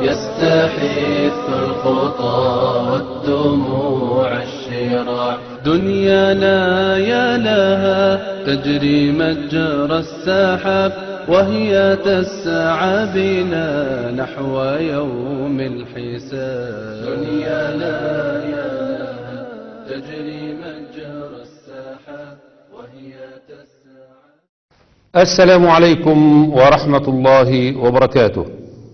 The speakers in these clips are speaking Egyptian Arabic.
يستحث الخطى والدموع الشراع دنيانا يا لها تجري مجرى السحاب وهي تسعى بنا نحو يوم الحساب دنيانا يا لها تجري مجرى السحاب وهي تسعى السلام عليكم ورحمة الله وبركاته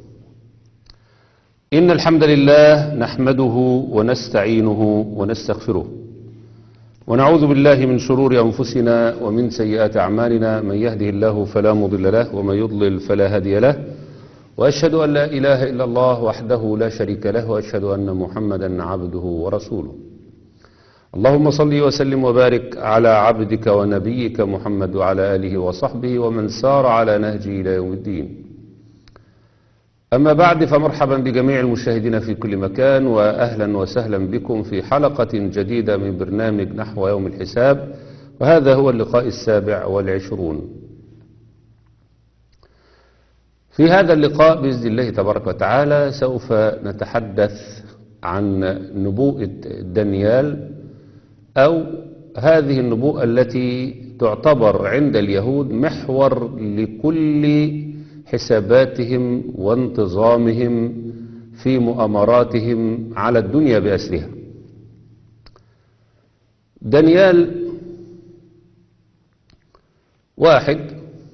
إن الحمد لله نحمده ونستعينه ونستغفره ونعوذ بالله من شرور أنفسنا ومن سيئات أعمالنا من يهده الله فلا مضل له ومن يضلل فلا هادي له وأشهد أن لا إله إلا الله وحده لا شريك له وأشهد أن محمدا عبده ورسوله اللهم صل وسلم وبارك على عبدك ونبيك محمد وعلى آله وصحبه ومن سار على نهجه إلى يوم الدين أما بعد فمرحبا بجميع المشاهدين في كل مكان وأهلا وسهلا بكم في حلقة جديدة من برنامج نحو يوم الحساب وهذا هو اللقاء السابع والعشرون في هذا اللقاء بإذن الله تبارك وتعالى سوف نتحدث عن نبوءة دانيال أو هذه النبوءة التي تعتبر عند اليهود محور لكل حساباتهم وانتظامهم في مؤامراتهم على الدنيا بأسرها دانيال واحد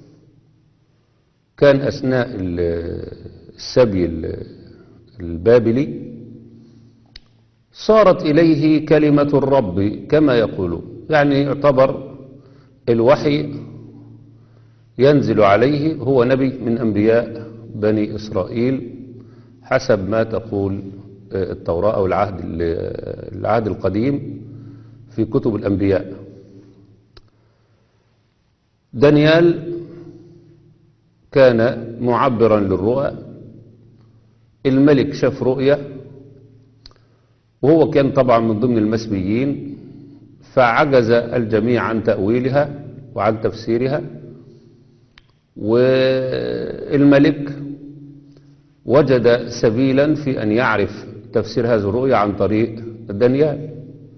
كان أثناء السبي البابلي صارت إليه كلمة الرب كما يقولون يعني يعتبر الوحي ينزل عليه هو نبي من أنبياء بني إسرائيل حسب ما تقول التوراة أو العهد العهد القديم في كتب الأنبياء دانيال كان معبرا للرؤى الملك شاف رؤية وهو كان طبعا من ضمن المسبيين فعجز الجميع عن تأويلها وعن تفسيرها والملك وجد سبيلا في أن يعرف تفسير هذه الرؤيا عن طريق دانيال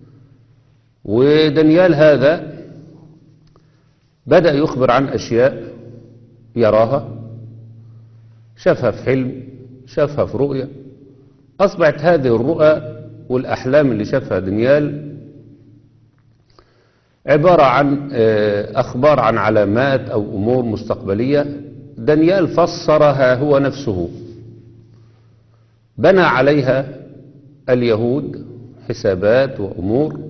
ودانيال هذا بدأ يخبر عن أشياء يراها شافها في حلم شافها في رؤيا أصبحت هذه الرؤى والأحلام اللي شافها دانيال عبارة عن أخبار عن علامات أو أمور مستقبلية دانيال فسرها هو نفسه بنى عليها اليهود حسابات وأمور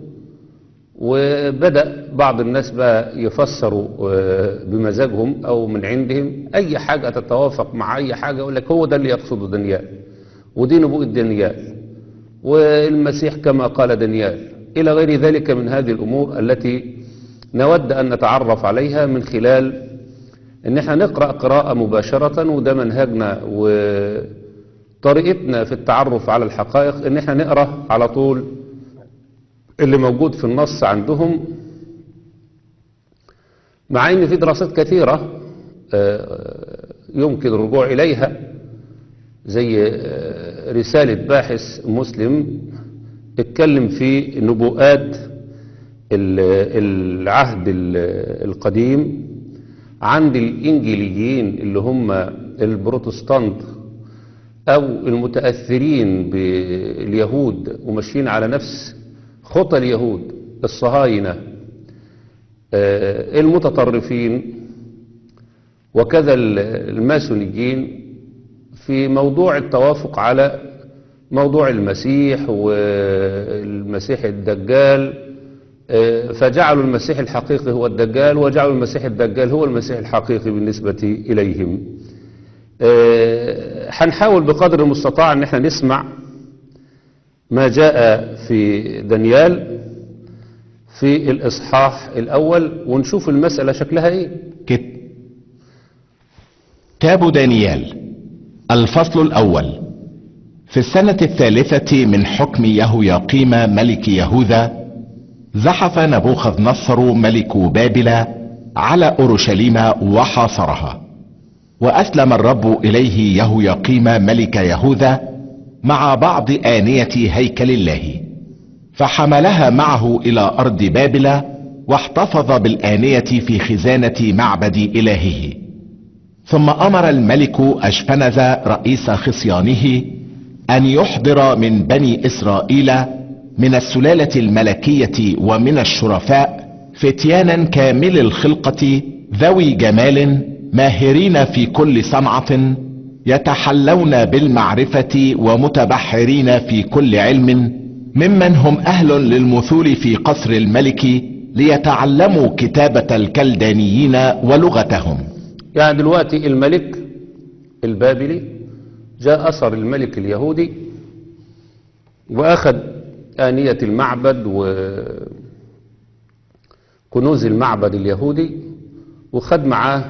وبدأ بعض الناس بقى يفسروا بمزاجهم أو من عندهم أي حاجة تتوافق مع أي حاجة يقول لك هو ده اللي يقصده دانيال ودي نبوءة دانيال والمسيح كما قال دانيال إلى غير ذلك من هذه الأمور التي نود أن نتعرف عليها من خلال أن احنا نقرأ قراءة مباشرة وده منهجنا وطريقتنا في التعرف على الحقائق أن احنا نقرأ على طول اللي موجود في النص عندهم مع أن في دراسات كثيرة يمكن الرجوع إليها زي رسالة باحث مسلم اتكلم في نبوءات العهد القديم عند الإنجيليين اللي هم البروتستانت أو المتأثرين باليهود وماشيين على نفس خطى اليهود الصهاينة المتطرفين وكذا الماسونيين في موضوع التوافق على موضوع المسيح والمسيح الدجال فجعلوا المسيح الحقيقي هو الدجال وجعلوا المسيح الدجال هو المسيح الحقيقي بالنسبة إليهم هنحاول بقدر المستطاع ان احنا نسمع ما جاء في دانيال في الإصحاح الأول ونشوف المسألة شكلها إيه كتاب دانيال الفصل الأول في السنة الثالثة من حكم يهوياقيم ملك يهوذا زحف نبوخذ نصر ملك بابل على أورشليم وحاصرها وأسلم الرب إليه يهوياقيم ملك يهوذا مع بعض آنية هيكل الله فحملها معه إلى أرض بابل واحتفظ بالآنية في خزانة معبد إلهه ثم أمر الملك أشفنز رئيس خصيانه أن يحضر من بني إسرائيل من السلالة الملكية ومن الشرفاء فتيانا كامل الخلقة ذوي جمال ماهرين في كل صنعة يتحلون بالمعرفة ومتبحرين في كل علم ممن هم أهل للمثول في قصر الملك ليتعلموا كتابة الكلدانيين ولغتهم يعني دلوقتي الملك البابلي جاء أثر الملك اليهودي وأخذ آنية المعبد وكنوز المعبد اليهودي وخد معاه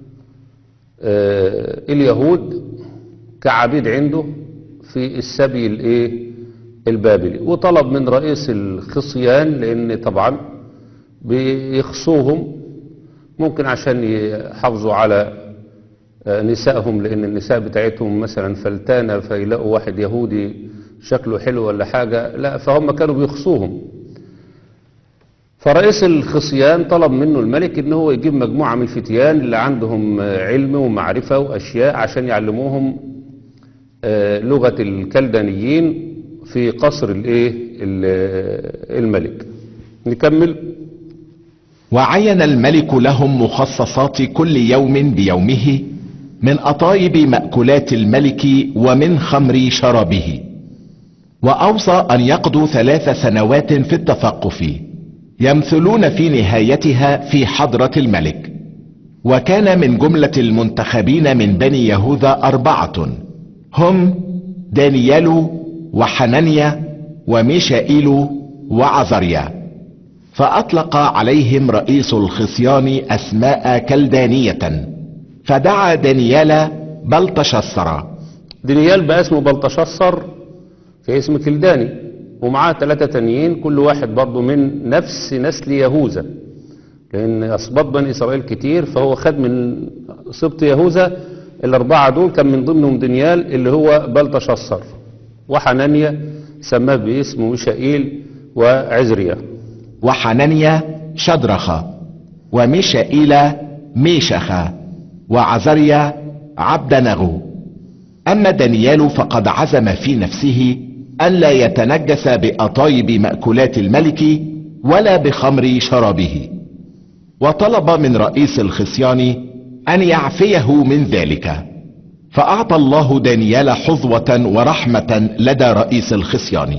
آه، اليهود كعبيد عنده في السبي الايه البابلي وطلب من رئيس الخصيان لان طبعا بيخصوهم ممكن عشان يحافظوا على آه، نسائهم لان النساء بتاعتهم مثلا فلتانة فيلاقوا واحد يهودي شكله حلو ولا حاجة لا فهم كانوا بيخصوهم فرئيس الخصيان طلب منه الملك ان هو يجيب مجموعة من الفتيان اللي عندهم آه، علم ومعرفة واشياء عشان يعلموهم آه، لغة الكلدانيين في قصر الايه ال- الملك نكمل وعين الملك لهم مخصصات كل يوم بيومه من أطايب مأكولات الملك ومن خمر شرابه وأوصى أن يقضوا ثلاث سنوات في التثقف يمثلون في نهايتها في حضرة الملك وكان من جملة المنتخبين من بني يهوذا أربعة هم دانيال وحنانيا وميشائيل وعزريا فأطلق عليهم رئيس الخصيان أسماء كلدانية فدعا دانيال بلتشسر دانيال بقى اسمه بلطشصر في اسم كلداني ومعاه ثلاثة تانيين كل واحد برضه من نفس نسل يهوذا لأن أسباط بني إسرائيل كتير فهو خد من سبط يهوذا الأربعة دول كان من ضمنهم دانيال اللي هو بلطشصر وحنانيا سماه باسم ميشائيل وعزريا وحنانيا شدرخ وميشائيل ميشخ وعزريا عبدنغو أما دانيال فقد عزم في نفسه ألا يتنجس بأطايب مأكولات الملك ولا بخمر شرابه وطلب من رئيس الخصيان أن يعفيه من ذلك فأعطى الله دانيال حظوة ورحمة لدى رئيس الخصيان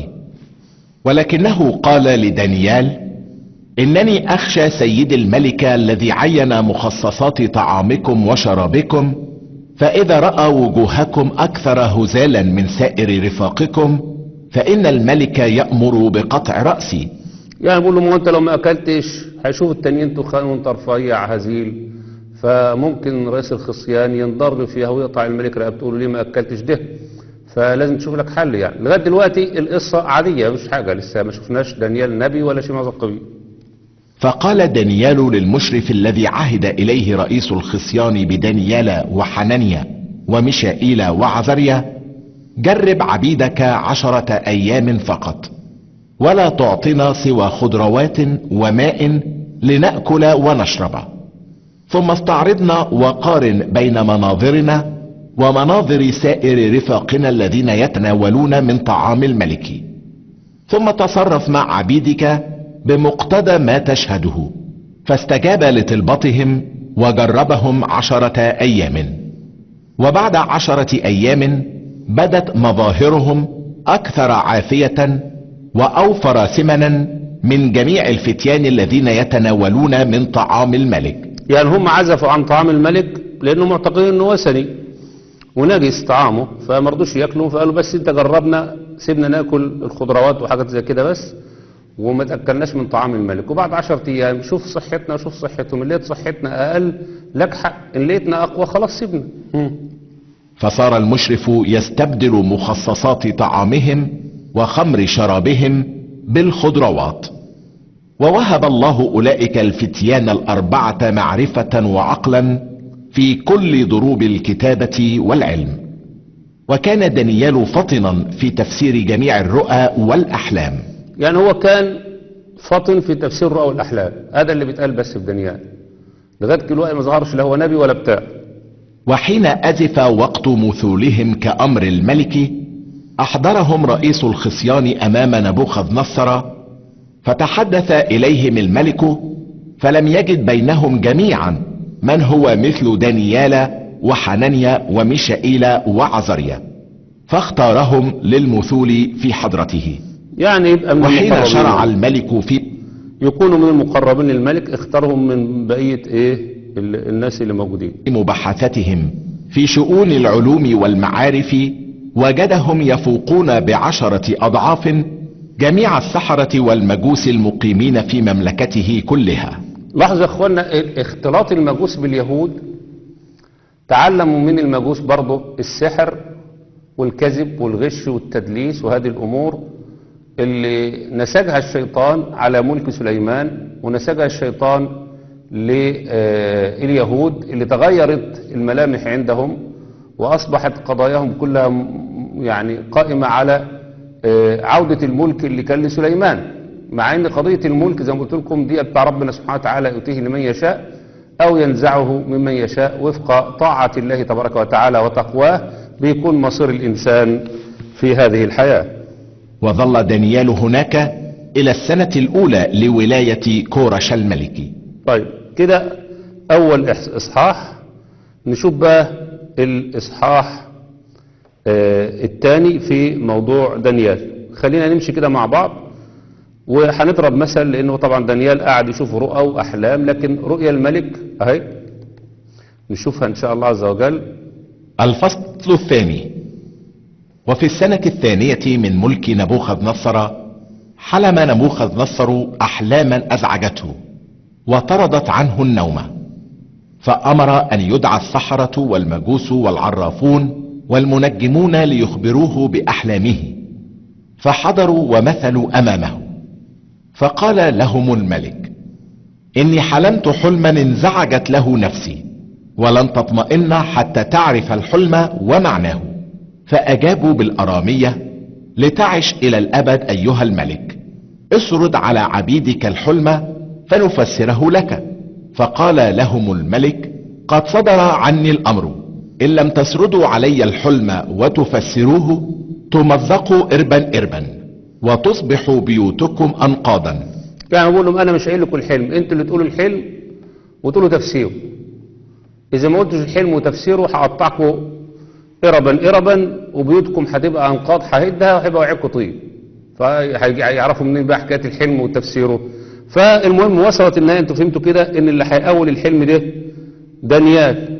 ولكنه قال لدانيال انني اخشى سيد الملك الذي عين مخصصات طعامكم وشرابكم فاذا راى وجوهكم اكثر هزالا من سائر رفاقكم فان الملك يامر بقطع راسي يعني بقول له ما هو انت لو ما اكلتش هيشوف التانيين تخان وانت رفيع هزيل فممكن رئيس الخصيان ينضر فيها ويقطع الملك رقبته تقول له ليه ما اكلتش ده فلازم تشوف لك حل يعني لغايه دلوقتي القصه عاديه مش حاجه لسه ما شفناش دانيال نبي ولا شيء من هذا القبيل فقال دانيال للمشرف الذي عهد اليه رئيس الخصيان بدانيال وحنانيا وميشائيل وعزريا جرب عبيدك عشرة ايام فقط ولا تعطنا سوى خضروات وماء لنأكل ونشرب ثم استعرضنا وقارن بين مناظرنا ومناظر سائر رفاقنا الذين يتناولون من طعام الملك ثم تصرف مع عبيدك بمقتضى ما تشهده فاستجاب لطلبتهم وجربهم عشرة ايام وبعد عشرة ايام بدت مظاهرهم اكثر عافية واوفر ثمنا من جميع الفتيان الذين يتناولون من طعام الملك يعني هم عزفوا عن طعام الملك لانهم معتقدين انه وثني ونجس طعامه فما رضوش ياكلوا فقالوا بس انت جربنا سيبنا ناكل الخضروات وحاجات زي كده بس وما تاكلناش من طعام الملك وبعد 10 ايام شوف صحتنا وشوف صحتهم اللي لقيت صحتنا اقل لك حق ان لقيتنا اقوى خلاص سيبنا مم. فصار المشرف يستبدل مخصصات طعامهم وخمر شرابهم بالخضروات ووهب الله اولئك الفتيان الاربعه معرفه وعقلا في كل ضروب الكتابة والعلم وكان دانيال فطنا في تفسير جميع الرؤى والأحلام يعني هو كان فطن في تفسير الرؤى والأحلام هذا اللي بيتقال بس في دانيال لغاية دلوقتي ما ظهرش لا هو نبي ولا بتاع وحين أزف وقت مثولهم كأمر الملك أحضرهم رئيس الخصيان أمام نبوخذ نصر فتحدث إليهم الملك فلم يجد بينهم جميعا من هو مثل دانيال وحنانيا وميشائيل وعزريا فاختارهم للمثول في حضرته يعني يبقى من وحين المقربين. شرع الملك في يكونوا من المقربين للملك اختارهم من بقية ايه ال- الناس اللي موجودين مباحثتهم في شؤون العلوم والمعارف وجدهم يفوقون بعشرة أضعاف جميع السحرة والمجوس المقيمين في مملكته كلها لاحظوا يا اخوانا اختلاط المجوس باليهود تعلموا من المجوس برضه السحر والكذب والغش والتدليس وهذه الامور اللي نسجها الشيطان على ملك سليمان ونسجها الشيطان لليهود اللي تغيرت الملامح عندهم واصبحت قضاياهم كلها م- يعني قائمه على آه، عوده الملك اللي كان لسليمان مع ان قضيه الملك زي ما قلت لكم دي بتاع ربنا سبحانه وتعالى يؤتيه لمن يشاء او ينزعه ممن يشاء وفق طاعه الله تبارك وتعالى وتقواه بيكون مصير الانسان في هذه الحياه وظل دانيال هناك إلى السنة الأولى لولاية كورش الملك طيب كده اول إح- اصحاح نشوف بقى الاصحاح آه الثاني في موضوع دانيال خلينا نمشي كده مع بعض وهنضرب مثل لانه طبعا دانيال قاعد يشوف رؤى واحلام لكن رؤيا الملك اهي نشوفها ان شاء الله عز وجل الفصل الثاني وفي السنة الثانية من ملك نبوخذ نصر حلم نبوخذ نصر أحلاما أزعجته وطردت عنه النوم فأمر أن يدعى السحرة والمجوس والعرافون والمنجمون ليخبروه بأحلامه فحضروا ومثلوا أمامه فقال لهم الملك إني حلمت حلما انزعجت له نفسي ولن تطمئن حتى تعرف الحلم ومعناه فأجابوا بالأرامية لتعش إلى الأبد أيها الملك اسرد على عبيدك الحلم فنفسره لك فقال لهم الملك قد صدر عني الأمر إن لم تسردوا علي الحلم وتفسروه تمزقوا إربا إربا وتصبح بيوتكم أنقاضا يعني بقول لهم انا مش قايل لكم الحلم انتوا اللي تقولوا الحلم وتقولوا تفسيره اذا ما قلتش الحلم وتفسيره هقطعكم اربا اربا وبيوتكم هتبقى انقاض ههدها وهيبقى وعيكم طين فهيعرفوا منين بقى حكايه الحلم وتفسيره فالمهم وصلت النهايه انتوا فهمتوا كده ان اللي هيأول الحلم ده دانيال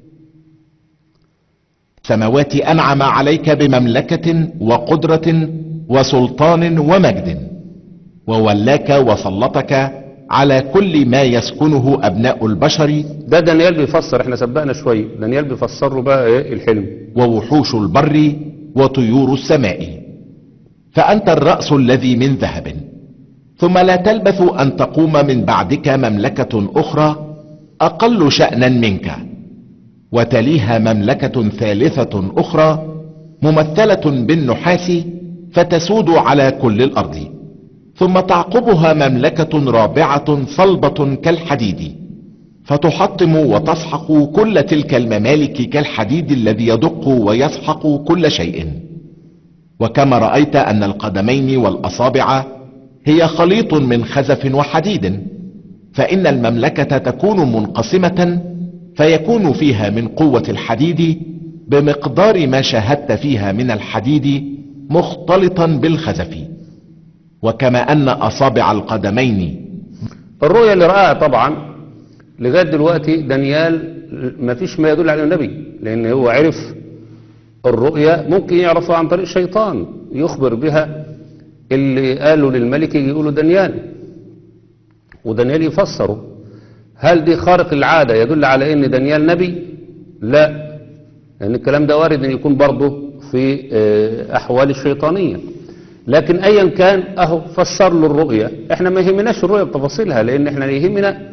سماوات أنعم عليك بمملكة وقدرة وسلطان ومجد وولاك وسلطك على كل ما يسكنه أبناء البشر ده دانيال بيفسر احنا سبقنا شويه دانيال بيفسر له بقى ايه الحلم ووحوش البر وطيور السماء فأنت الرأس الذي من ذهب ثم لا تلبث أن تقوم من بعدك مملكة أخرى أقل شأنا منك وتليها مملكة ثالثة أخرى ممثلة بالنحاس فتسود على كل الأرض ثم تعقبها مملكة رابعة صلبة كالحديد فتحطم وتسحق كل تلك الممالك كالحديد الذي يدق ويسحق كل شيء وكما رأيت أن القدمين والأصابع هي خليط من خزف وحديد فإن المملكة تكون منقسمة فيكون فيها من قوة الحديد بمقدار ما شاهدت فيها من الحديد مختلطا بالخزف وكما أن أصابع القدمين الرؤيا اللي رآها طبعا لغايه دلوقتي دانيال ما فيش ما يدل على النبي لان هو عرف الرؤيا ممكن يعرفها عن طريق الشيطان يخبر بها اللي قالوا للملك يجي يقولوا دانيال ودانيال يفسره هل دي خارق العادة يدل على ان دانيال نبي لا لان الكلام ده وارد ان يكون برضه في آه، احوال الشيطانية لكن ايا كان اهو فسر له الرؤيا احنا ما يهمناش الرؤيا بتفاصيلها لان احنا يهمنا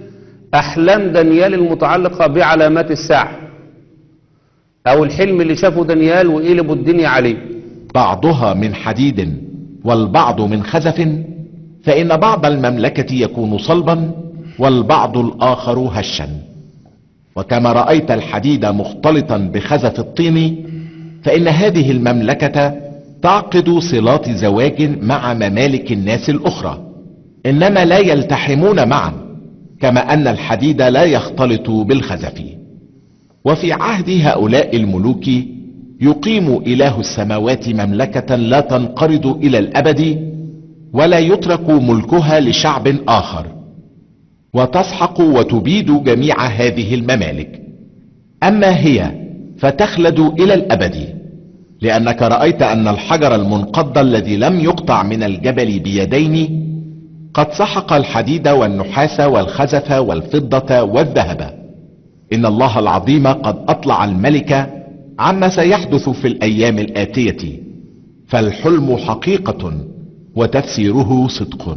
أحلام دانيال المتعلقة بعلامات الساعة أو الحلم اللي شافه دانيال وقلبوا الدنيا عليه بعضها من حديد والبعض من خزف فإن بعض المملكة يكون صلبا والبعض الآخر هشا وكما رأيت الحديد مختلطا بخزف الطين فإن هذه المملكة تعقد صلات زواج مع ممالك الناس الأخرى إنما لا يلتحمون معا كما أن الحديد لا يختلط بالخزف وفي عهد هؤلاء الملوك يقيم إله السماوات مملكة لا تنقرض إلى الأبد ولا يترك ملكها لشعب آخر وتسحق وتبيد جميع هذه الممالك أما هي فتخلد إلى الأبد لأنك رأيت أن الحجر المنقض الذي لم يقطع من الجبل بيدين قد سحق الحديد والنحاس والخزف والفضة والذهب إن الله العظيم قد أطلع الملك عما سيحدث في الأيام الآتية فالحلم حقيقة وتفسيره صدق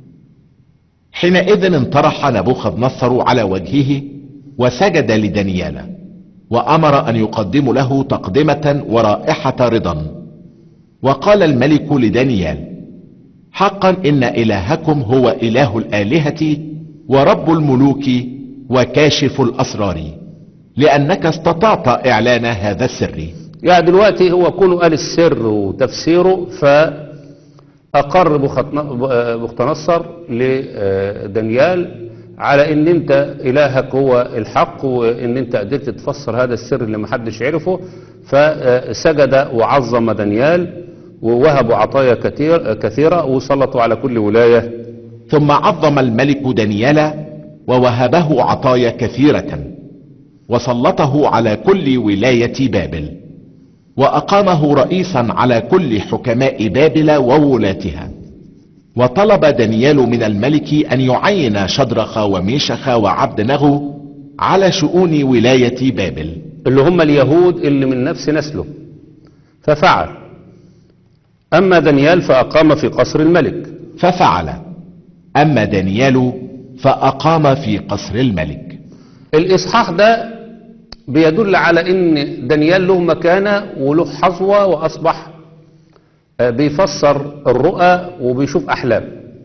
حينئذ انطرح نبوخذ نصر على وجهه وسجد لدانيال وأمر أن يقدم له تقدمة ورائحة رضا وقال الملك لدانيال حقا إن إلهكم هو إله الآلهة ورب الملوك وكاشف الأسرار لأنك استطعت إعلان هذا السر يعني دلوقتي هو كونه قال السر وتفسيره فأقر بخت نصر لدانيال على ان انت الهك هو الحق وان انت قدرت تفسر هذا السر اللي محدش عرفه فسجد وعظم دانيال ووهبوا عطايا كثير كثيرة وسلطوا على كل ولاية ثم عظم الملك دانيال ووهبه عطايا كثيرة وسلطه على كل ولاية بابل وأقامه رئيسا على كل حكماء بابل وولاتها وطلب دانيال من الملك أن يعين شدرخ وميشخ وعبدنغو على شؤون ولاية بابل اللي هم اليهود اللي من نفس نسله ففعل أما دانيال فأقام في قصر الملك ففعل أما دانيال فأقام في قصر الملك الإصحاح ده بيدل على ان دانيال له مكانة وله حظوة وأصبح بيفسر الرؤى وبيشوف أحلام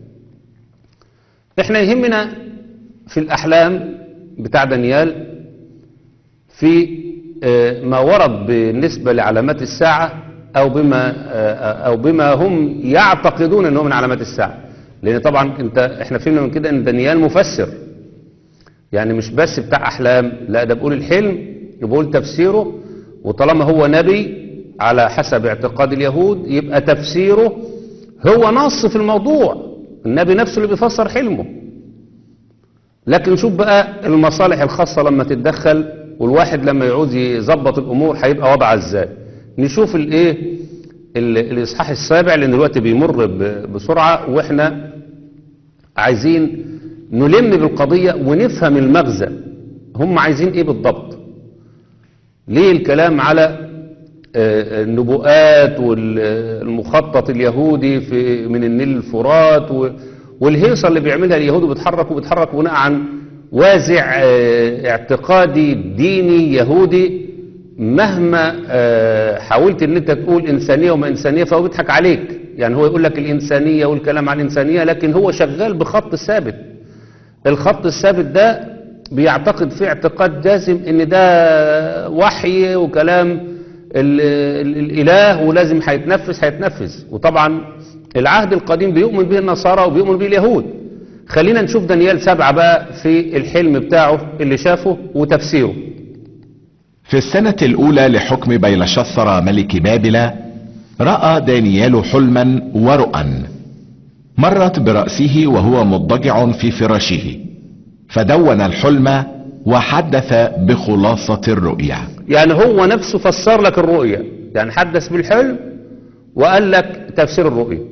احنا يهمنا في الأحلام بتاع دانيال في ما ورد بالنسبة لعلامات الساعة أو بما, أو بما هم يعتقدون أنه من علامات الساعة لأن طبعا انت احنا فهمنا من كده أن دانيال مفسر يعني مش بس بتاع أحلام لا ده بقول الحلم بقول تفسيره وطالما هو نبي على حسب اعتقاد اليهود يبقى تفسيره هو نص في الموضوع النبي نفسه اللي بيفسر حلمه لكن شوف بقى المصالح الخاصة لما تتدخل والواحد لما يعوز يظبط الأمور هيبقى وضعها ازاي نشوف الايه الاصحاح السابع لان دلوقتي بيمر بسرعة واحنا عايزين نلم بالقضية ونفهم المغزى هم عايزين ايه بالضبط ليه الكلام على النبوءات والمخطط اليهودي في من النيل الفرات والهيصة اللي بيعملها اليهود بيتحركوا بيتحركوا بناء عن وازع اعتقادي ديني يهودي مهما حاولت ان انت تقول انسانية وما انسانية فهو بيضحك عليك يعني هو يقول لك الانسانية والكلام عن الانسانية لكن هو شغال بخط ثابت الخط الثابت ده بيعتقد فيه اعتقاد جازم ان ده وحي وكلام ال ال الاله ولازم هيتنفذ هيتنفذ وطبعا العهد القديم بيؤمن به النصارى وبيؤمن به اليهود خلينا نشوف دانيال سبعة بقى في الحلم بتاعه اللي شافه وتفسيره في السنة الأولى لحكم بيلشسر ملك بابل رأى دانيال حلما ورؤا مرت برأسه وهو مضطجع في فراشه فدون الحلم وحدث بخلاصة الرؤيا يعني هو نفسه فسر لك الرؤيا يعني حدث بالحلم وقال لك تفسير الرؤيا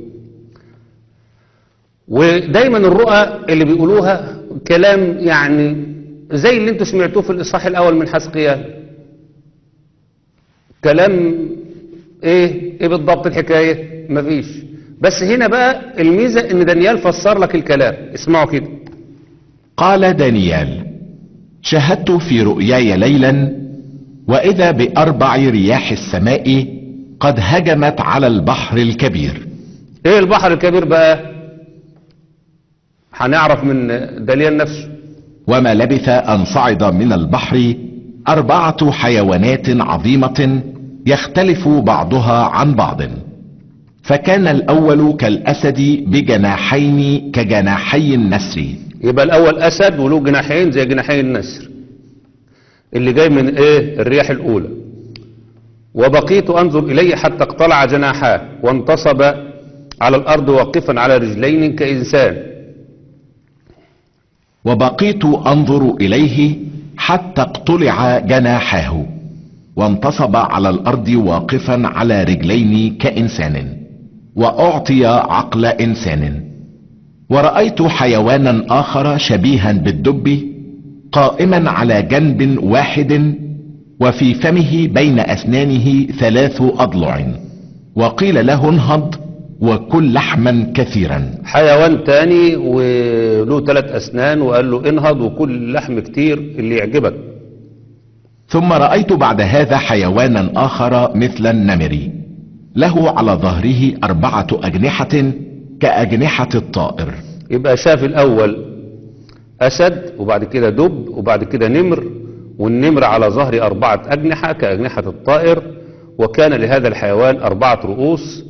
ودايما الرؤى اللي بيقولوها كلام يعني زي اللي انتوا سمعتوه في الاصحاح الاول من حسقيال كلام ايه ايه بالضبط الحكايه مفيش بس هنا بقى الميزه ان دانيال فسر لك الكلام اسمعوا كده قال دانيال شاهدت في رؤياي ليلا واذا باربع رياح السماء قد هجمت على البحر الكبير ايه البحر الكبير بقى هنعرف من دليل نفسه وما لبث ان صعد من البحر اربعه حيوانات عظيمه يختلف بعضها عن بعض فكان الاول كالاسد بجناحين كجناحي النسر يبقى الاول اسد وله جناحين زي جناحي النسر اللي جاي من ايه الرياح الاولى وبقيت انظر اليه حتى اقتلع جناحاه وانتصب على الارض واقفا على رجلين كانسان وبقيت انظر اليه حتى اقتلع جناحاه وانتصب على الارض واقفا على رجلين كانسان واعطي عقل انسان ورأيت حيوانا آخر شبيها بالدب قائما على جنب واحد وفي فمه بين أسنانه ثلاث أضلع وقيل له انهض وكل لحما كثيرا حيوان تاني وله ثلاث اسنان وقال له انهض وكل لحم كتير اللي يعجبك ثم رأيت بعد هذا حيوانا آخر مثل النمر له على ظهره أربعة أجنحة كأجنحة الطائر يبقى شاف الاول اسد وبعد كده دب وبعد كده نمر والنمر على ظهر اربعة اجنحة كاجنحة الطائر وكان لهذا الحيوان اربعة رؤوس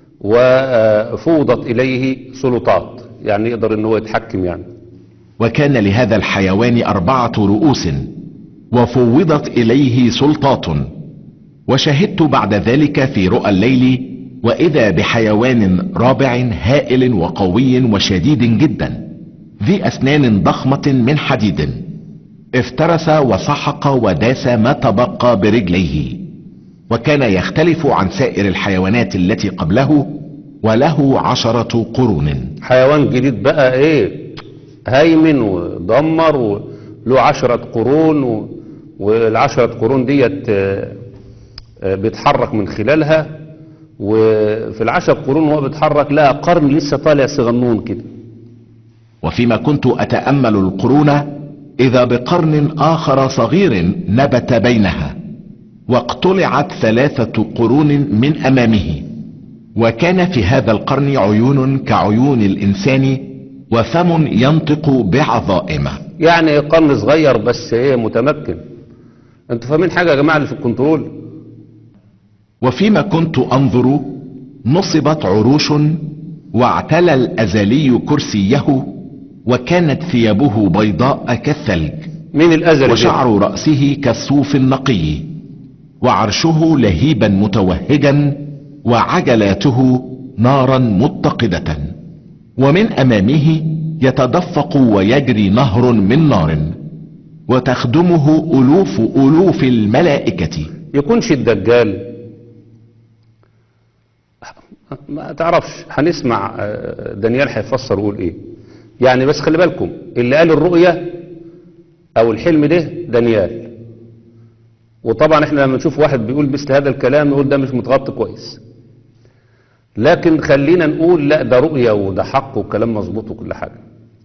وفوضت اليه سلطات يعني يقدر ان هو يتحكم يعني وكان لهذا الحيوان أربعة رؤوس وفوضت إليه سلطات وشهدت بعد ذلك في رؤى الليل وإذا بحيوان رابع هائل وقوي وشديد جدا ذي أسنان ضخمة من حديد افترس وسحق وداس ما تبقى برجليه وكان يختلف عن سائر الحيوانات التي قبله وله عشرة قرون حيوان جديد بقى ايه هيمن ودمر وله عشرة قرون و... والعشرة قرون ديت آه، آه، بيتحرك من خلالها وفي العشر قرون وهو بيتحرك لها قرن لسه طالع صغنون كده وفيما كنت أتأمل القرون إذا بقرن آخر صغير نبت بينها واقتلعت ثلاثة قرون من أمامه وكان في هذا القرن عيون كعيون الإنسان وفم ينطق بعظائمه يعني قرن صغير بس ايه متمكن انتوا فاهمين حاجة يا جماعة اللي في الكنترول وفيما كنت انظر نصبت عروش واعتلى الازلي كرسيه وكانت ثيابه بيضاء كالثلج مين الازل ده؟ وشعر رأسه كالصوف النقي وعرشه لهيبا متوهجا وعجلاته نارا متقدة ومن امامه يتدفق ويجري نهر من نار وتخدمه الوف الوف الملائكة يكونش الدجال ما تعرفش هنسمع آه، دانيال هيفسر ويقول ايه يعني بس خلي بالكم اللي قال الرؤية او الحلم ده دانيال وطبعا احنا لما نشوف واحد بيقول مثل هذا الكلام نقول ده مش متغطي كويس لكن خلينا نقول لا ده رؤية وده حق وكلام مظبوط وكل حاجة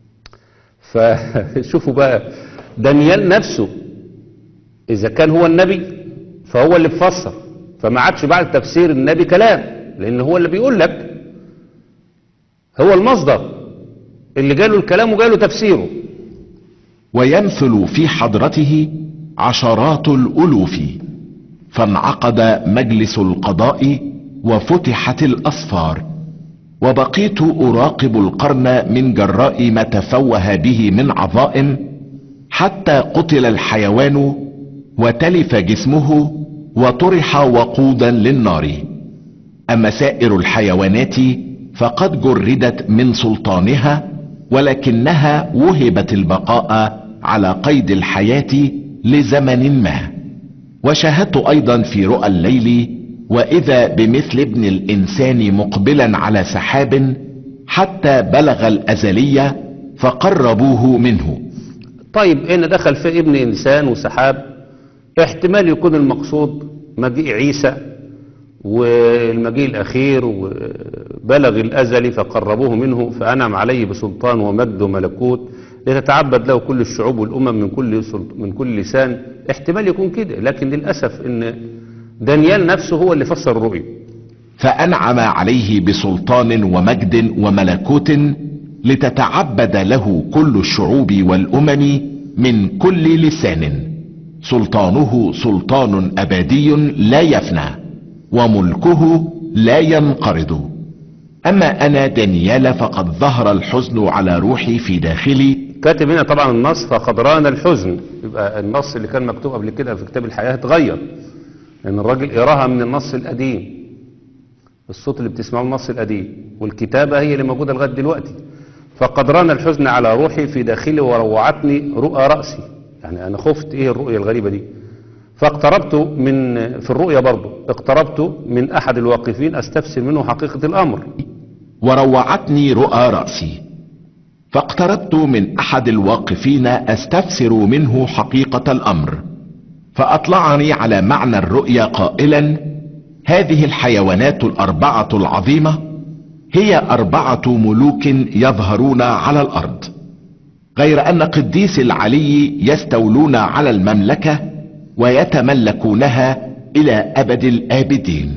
فشوفوا بقى دانيال نفسه اذا كان هو النبي فهو اللي بفسر فما عادش بعد تفسير النبي كلام لان هو اللي بيقول لك هو المصدر اللي جاله الكلام وجاله تفسيره ويمثل في حضرته عشرات الالوف فانعقد مجلس القضاء وفتحت الاسفار وبقيت اراقب القرن من جراء ما تفوه به من عظائم حتى قتل الحيوان وتلف جسمه وطرح وقودا للنار اما سائر الحيوانات فقد جردت من سلطانها ولكنها وهبت البقاء على قيد الحياة لزمن ما وشاهدت ايضا في رؤى الليل واذا بمثل ابن الانسان مقبلا على سحاب حتى بلغ الازلية فقربوه منه طيب ان دخل في ابن انسان وسحاب احتمال يكون المقصود مجيء عيسى والمجيء الاخير وبلغ الازلي فقربوه منه فانعم عليه بسلطان ومجد وملكوت لتتعبد له كل الشعوب والأمم من كل سلط- من كل لسان احتمال يكون كده لكن للأسف إن دانيال نفسه هو اللي فسر الرؤية فأنعم عليه بسلطان ومجد وملكوت لتتعبد له كل الشعوب والأمم من كل لسان سلطانه سلطان أبدي لا يفنى وملكه لا ينقرض أما أنا دانيال فقد ظهر الحزن على روحي في داخلي كاتب هنا طبعا النص فقد رانا الحزن يبقى النص اللي كان مكتوب قبل كده في كتاب الحياة اتغير لأن الراجل قراها من النص القديم الصوت اللي بتسمعه النص القديم والكتابة هي اللي موجودة لغاية دلوقتي فقد رانا الحزن على روحي في داخلي وروعتني رؤى رأسي يعني أنا خفت إيه الرؤية الغريبة دي فاقتربت من في الرؤية برضه اقتربت من أحد الواقفين أستفسر منه حقيقة الأمر وروعتني رؤى رأسي فاقتربت من أحد الواقفين أستفسر منه حقيقة الأمر فأطلعني على معنى الرؤيا قائلا هذه الحيوانات الأربعة العظيمة هي أربعة ملوك يظهرون على الأرض غير أن قديس العلي يستولون على المملكة ويتملكونها إلى أبد الآبدين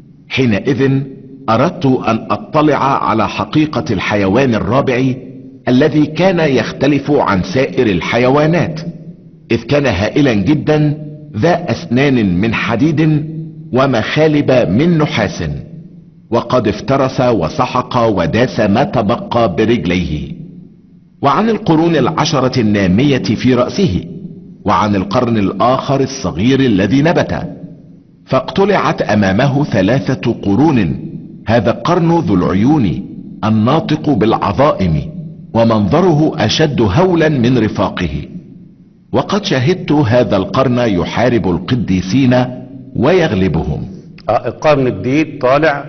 حينئذ أردت أن أطلع على حقيقة الحيوان الرابع الذي كان يختلف عن سائر الحيوانات إذ كان هائلا جدا ذا أسنان من حديد ومخالب من نحاس وقد افترس وسحق وداس ما تبقى برجليه وعن القرون العشرة النامية في رأسه وعن القرن الآخر الصغير الذي نبت فاقتلعت أمامه ثلاثة قرون هذا القرن ذو العيون الناطق بالعظائم ومنظره أشد هولا من رفاقه وقد شهدت هذا القرن يحارب القديسين ويغلبهم آه، القرن الجديد طالع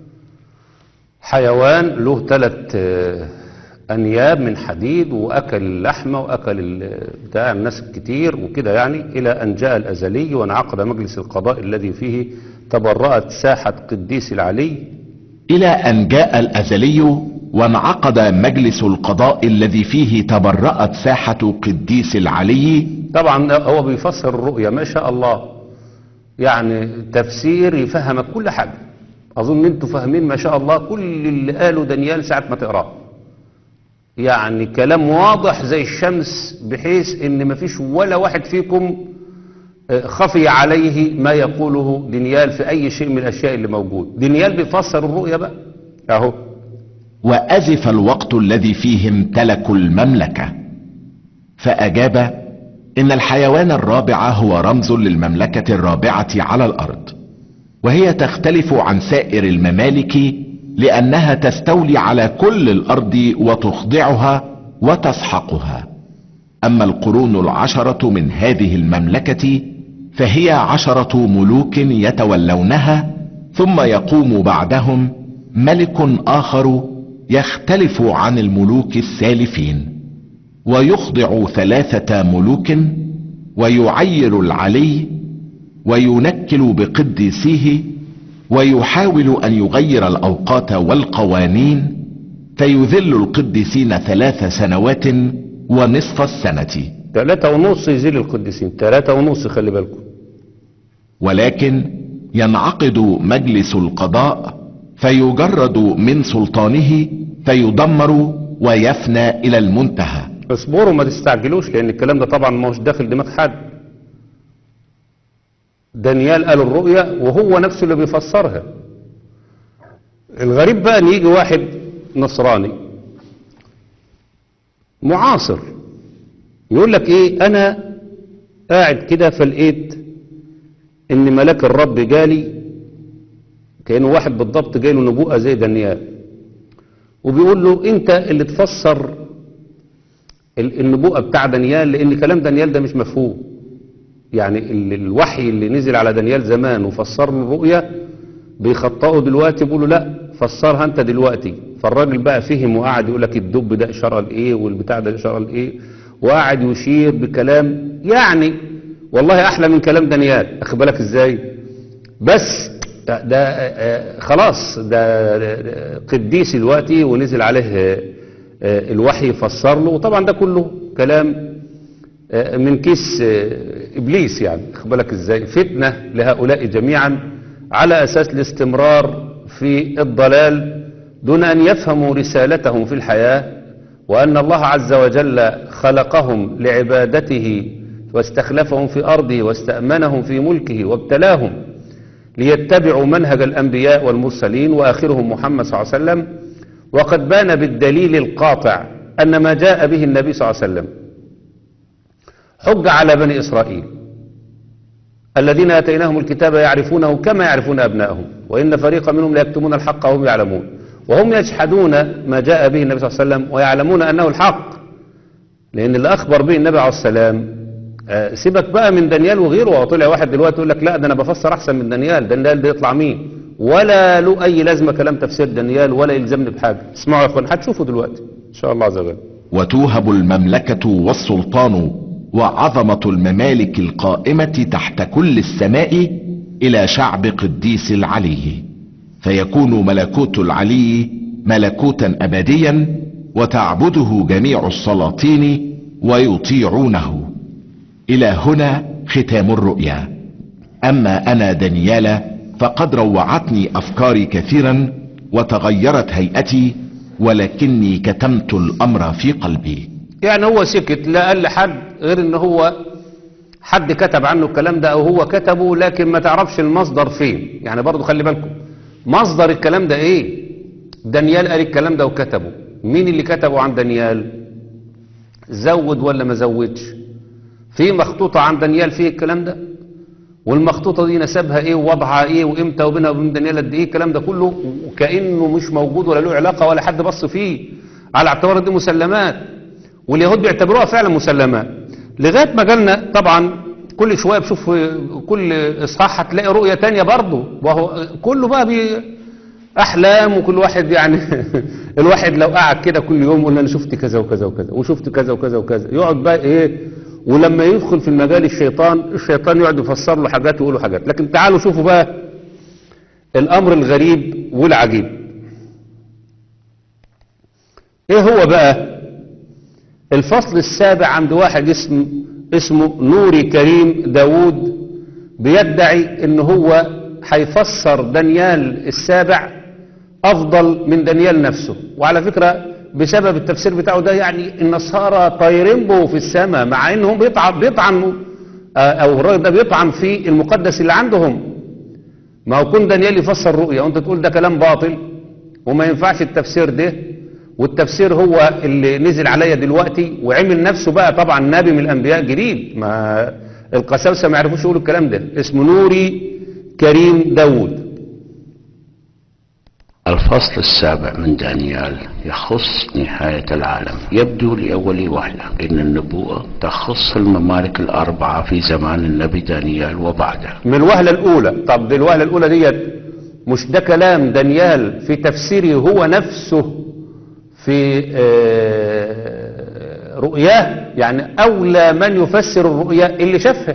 حيوان له ثلاث انياب من حديد واكل اللحمه واكل ال- بتاع الناس الكتير وكده يعني الى ان جاء الازلي وانعقد مجلس القضاء الذي فيه تبرأت ساحه قديس العلي إلى أن جاء الأزلي وانعقد مجلس القضاء الذي فيه تبرأت ساحة قديس العلي طبعا هو بيفسر الرؤيا ما شاء الله يعني تفسير يفهمك كل حاجه اظن انتوا فاهمين ما شاء الله كل اللي قاله دانيال ساعه ما تقراه يعني كلام واضح زي الشمس بحيث ان مفيش ولا واحد فيكم آه، خفي عليه ما يقوله دانيال في اي شيء من الاشياء اللي موجود دانيال بيفسر الرؤيا بقى اهو وأزف الوقت الذي فيه امتلكوا المملكة فأجاب إن الحيوان الرابع هو رمز للمملكة الرابعة على الأرض وهي تختلف عن سائر الممالك لأنها تستولي على كل الأرض وتخضعها وتسحقها أما القرون العشرة من هذه المملكة فهي عشرة ملوك يتولونها ثم يقوم بعدهم ملك آخر يختلف عن الملوك السالفين ويخضع ثلاثة ملوك ويعير العلي وينكل بقديسيه ويحاول أن يغير الأوقات والقوانين فيذل القديسين ثلاث سنوات ونصف السنة ثلاثة ونص يزيل القديسين ثلاثة ونص خلي بالكم ولكن ينعقد مجلس القضاء فيجرد من سلطانه فيدمر ويفنى الى المنتهى اصبروا ما تستعجلوش لان الكلام ده طبعا ما هوش داخل دماغ حد دانيال قال الرؤيا وهو نفسه اللي بيفسرها الغريب بقى ان يجي واحد نصراني معاصر يقول لك ايه انا قاعد كده فلقيت ان ملاك الرب جالي كانه واحد بالضبط جاله نبوءه زي دانيال وبيقول له انت اللي تفسر ال- النبوءة بتاع دانيال لأن كلام دانيال ده مش مفهوم يعني ال- الوحي اللي نزل على دانيال زمان وفسر له الرؤية بيخطئوا دلوقتي بيقولوا لا فسرها انت دلوقتي فالراجل بقى فهم وقعد يقول لك الدب ده إشارة لإيه والبتاع ده إشارة لإيه وقعد يشير بكلام يعني والله أحلى من كلام دانيال أخد بالك إزاي بس ده, ده آه، خلاص ده آه، قديس دلوقتي ونزل عليه آه، آه، الوحي فسر له وطبعا ده كله كلام آه، من كيس آه، إبليس يعني خد بالك إزاي فتنة لهؤلاء جميعا على أساس الاستمرار في الضلال دون أن يفهموا رسالتهم في الحياة وأن الله عز وجل خلقهم لعبادته واستخلفهم في أرضه واستأمنهم في ملكه وابتلاهم ليتبعوا منهج الأنبياء والمرسلين وآخرهم محمد صلى الله عليه وسلم وقد بان بالدليل القاطع أن ما جاء به النبي صلى الله عليه وسلم حج على بني إسرائيل الذين آتيناهم الكتاب يعرفونه كما يعرفون أبنائهم وإن فريقا منهم ليكتمون الحق وهم يعلمون وهم يجحدون ما جاء به النبي صلى الله عليه وسلم ويعلمون أنه الحق لأن اللي أخبر به النبي عليه السلام آه، سيبك بقى من دانيال وغيره وطلع واحد دلوقتي يقول لك لا ده أنا بفسر أحسن من دانيال دانيال ده يطلع مين ولا له أي لازمة كلام تفسير دانيال ولا يلزمني بحاجة اسمعوا يا أخوان هتشوفوا دلوقتي إن شاء الله عز وجل وتوهب المملكة والسلطان وعظمة الممالك القائمة تحت كل السماء إلى شعب قديس العلي فيكون ملكوت العلي ملكوتا أبديا وتعبده جميع السلاطين ويطيعونه إلى هنا ختام الرؤيا أما أنا دانيال فقد روعتني أفكاري كثيرا وتغيرت هيئتي ولكني كتمت الأمر في قلبي يعني هو سكت لا قال لحد غير ان هو حد كتب عنه الكلام ده او هو كتبه لكن ما تعرفش المصدر فين يعني برضو خلي بالكم مصدر الكلام ده ايه دانيال قال الكلام ده وكتبه مين اللي كتبه عن دانيال زود ولا ما زودش في مخطوطة عن دانيال فيه الكلام ده والمخطوطة دي نسبها ايه ووضعها ايه وامتى وبينها وبين دانيال قد ايه الكلام ده كله وكأنه مش موجود ولا له علاقة ولا حد بص فيه على اعتبار دي مسلمات واليهود بيعتبروها فعلا مسلمات لغاية ما جالنا طبعا كل شوية بشوف كل اصحاح هتلاقي رؤية تانية برضه وهو كله بقى بي احلام وكل واحد يعني الواحد لو قعد كده كل يوم يقول انا شفت كذا وكذا وكذا وشفت كذا وكذا وكذا يقعد بقى ايه ولما يدخل في المجال الشيطان الشيطان يقعد يفسر له حاجات ويقول له حاجات لكن تعالوا شوفوا بقى الامر الغريب والعجيب ايه هو بقى الفصل السابع عند واحد اسم اسمه نوري كريم داوود بيدعي ان هو هيفسر دانيال السابع افضل من دانيال نفسه وعلى فكرة بسبب التفسير بتاعه ده يعني النصارى طايرين به في السماء مع انهم بيطعن بيطعنوا آه، او الراجل ده بيطعن في المقدس اللي عندهم ما هو كون دانيال يفسر رؤيا وانت تقول ده كلام باطل وما ينفعش التفسير ده والتفسير هو اللي نزل عليا دلوقتي وعمل نفسه بقى طبعا نبي من الانبياء جديد ما القساوسه ما يعرفوش يقولوا الكلام ده اسمه نوري كريم داوود الفصل السابع من دانيال يخص نهاية العالم يبدو لأول وهلة أن النبوءة تخص الممالك الأربعة في زمان النبي دانيال وبعده من الوهلة الأولى طب دي الوهلة الأولى ديت مش ده كلام دانيال في تفسيره هو نفسه في آه، رؤياه يعني أولى من يفسر الرؤيا اللي شافها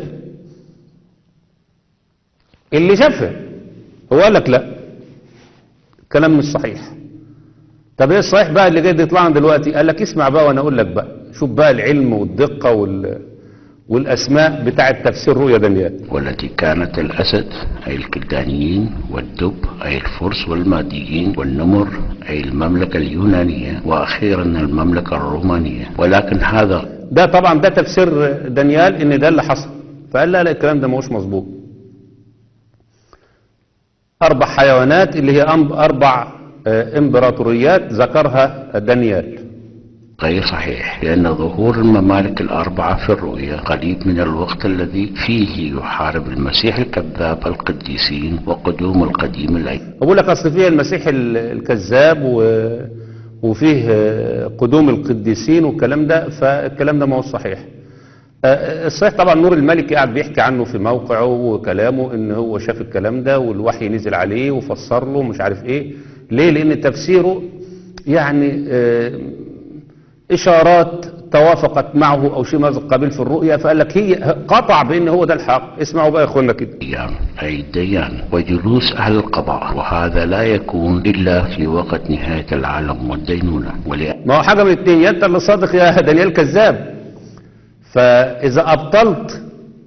اللي شافها هو قال لك لا كلام مش صحيح طب ايه الصحيح بقى اللي جاي يطلع لنا دلوقتي قال لك اسمع بقى وانا اقول لك بقى شوف بقى العلم والدقة وال والاسماء بتاعه تفسير رؤيا دانيال والتي كانت الأسد أي الكلدانيين والدب أي الفرس والماديين والنمر أي المملكة اليونانية وأخيرا المملكة الرومانية ولكن هذا ده طبعا ده تفسير دانيال ان ده اللي حصل فقال لا لا الكلام ده مش مظبوط اربع حيوانات اللي هي أم- اربع آه، امبراطوريات ذكرها دانيال غير صحيح لأن ظهور الممالك الأربعة في الرؤيا قريب من الوقت الذي فيه يحارب المسيح الكذاب القديسين وقدوم القديم الأيام بقول لك اصل فيه المسيح ال- الكذاب و... وفيه آه، قدوم القديسين والكلام ده فالكلام ده ما هو صحيح آه، الصحيح طبعا نور الملكي قاعد بيحكي عنه في موقعه وكلامه ان هو شاف الكلام ده والوحي نزل عليه وفسر له مش عارف ايه ليه لان تفسيره يعني آه، اشارات توافقت معه او شيء من هذا القبيل في الرؤيا فقال لك هي قطع بان هو ده الحق اسمعوا بقى يا اخوانا كده الديان أي الديان وجلوس أهل القضاء وهذا لا يكون إلا في وقت نهاية العالم والدينونة ولأن ما هو حاجه من الاثنين يا انت اللي صادق يا دانيال كذاب فاذا ابطلت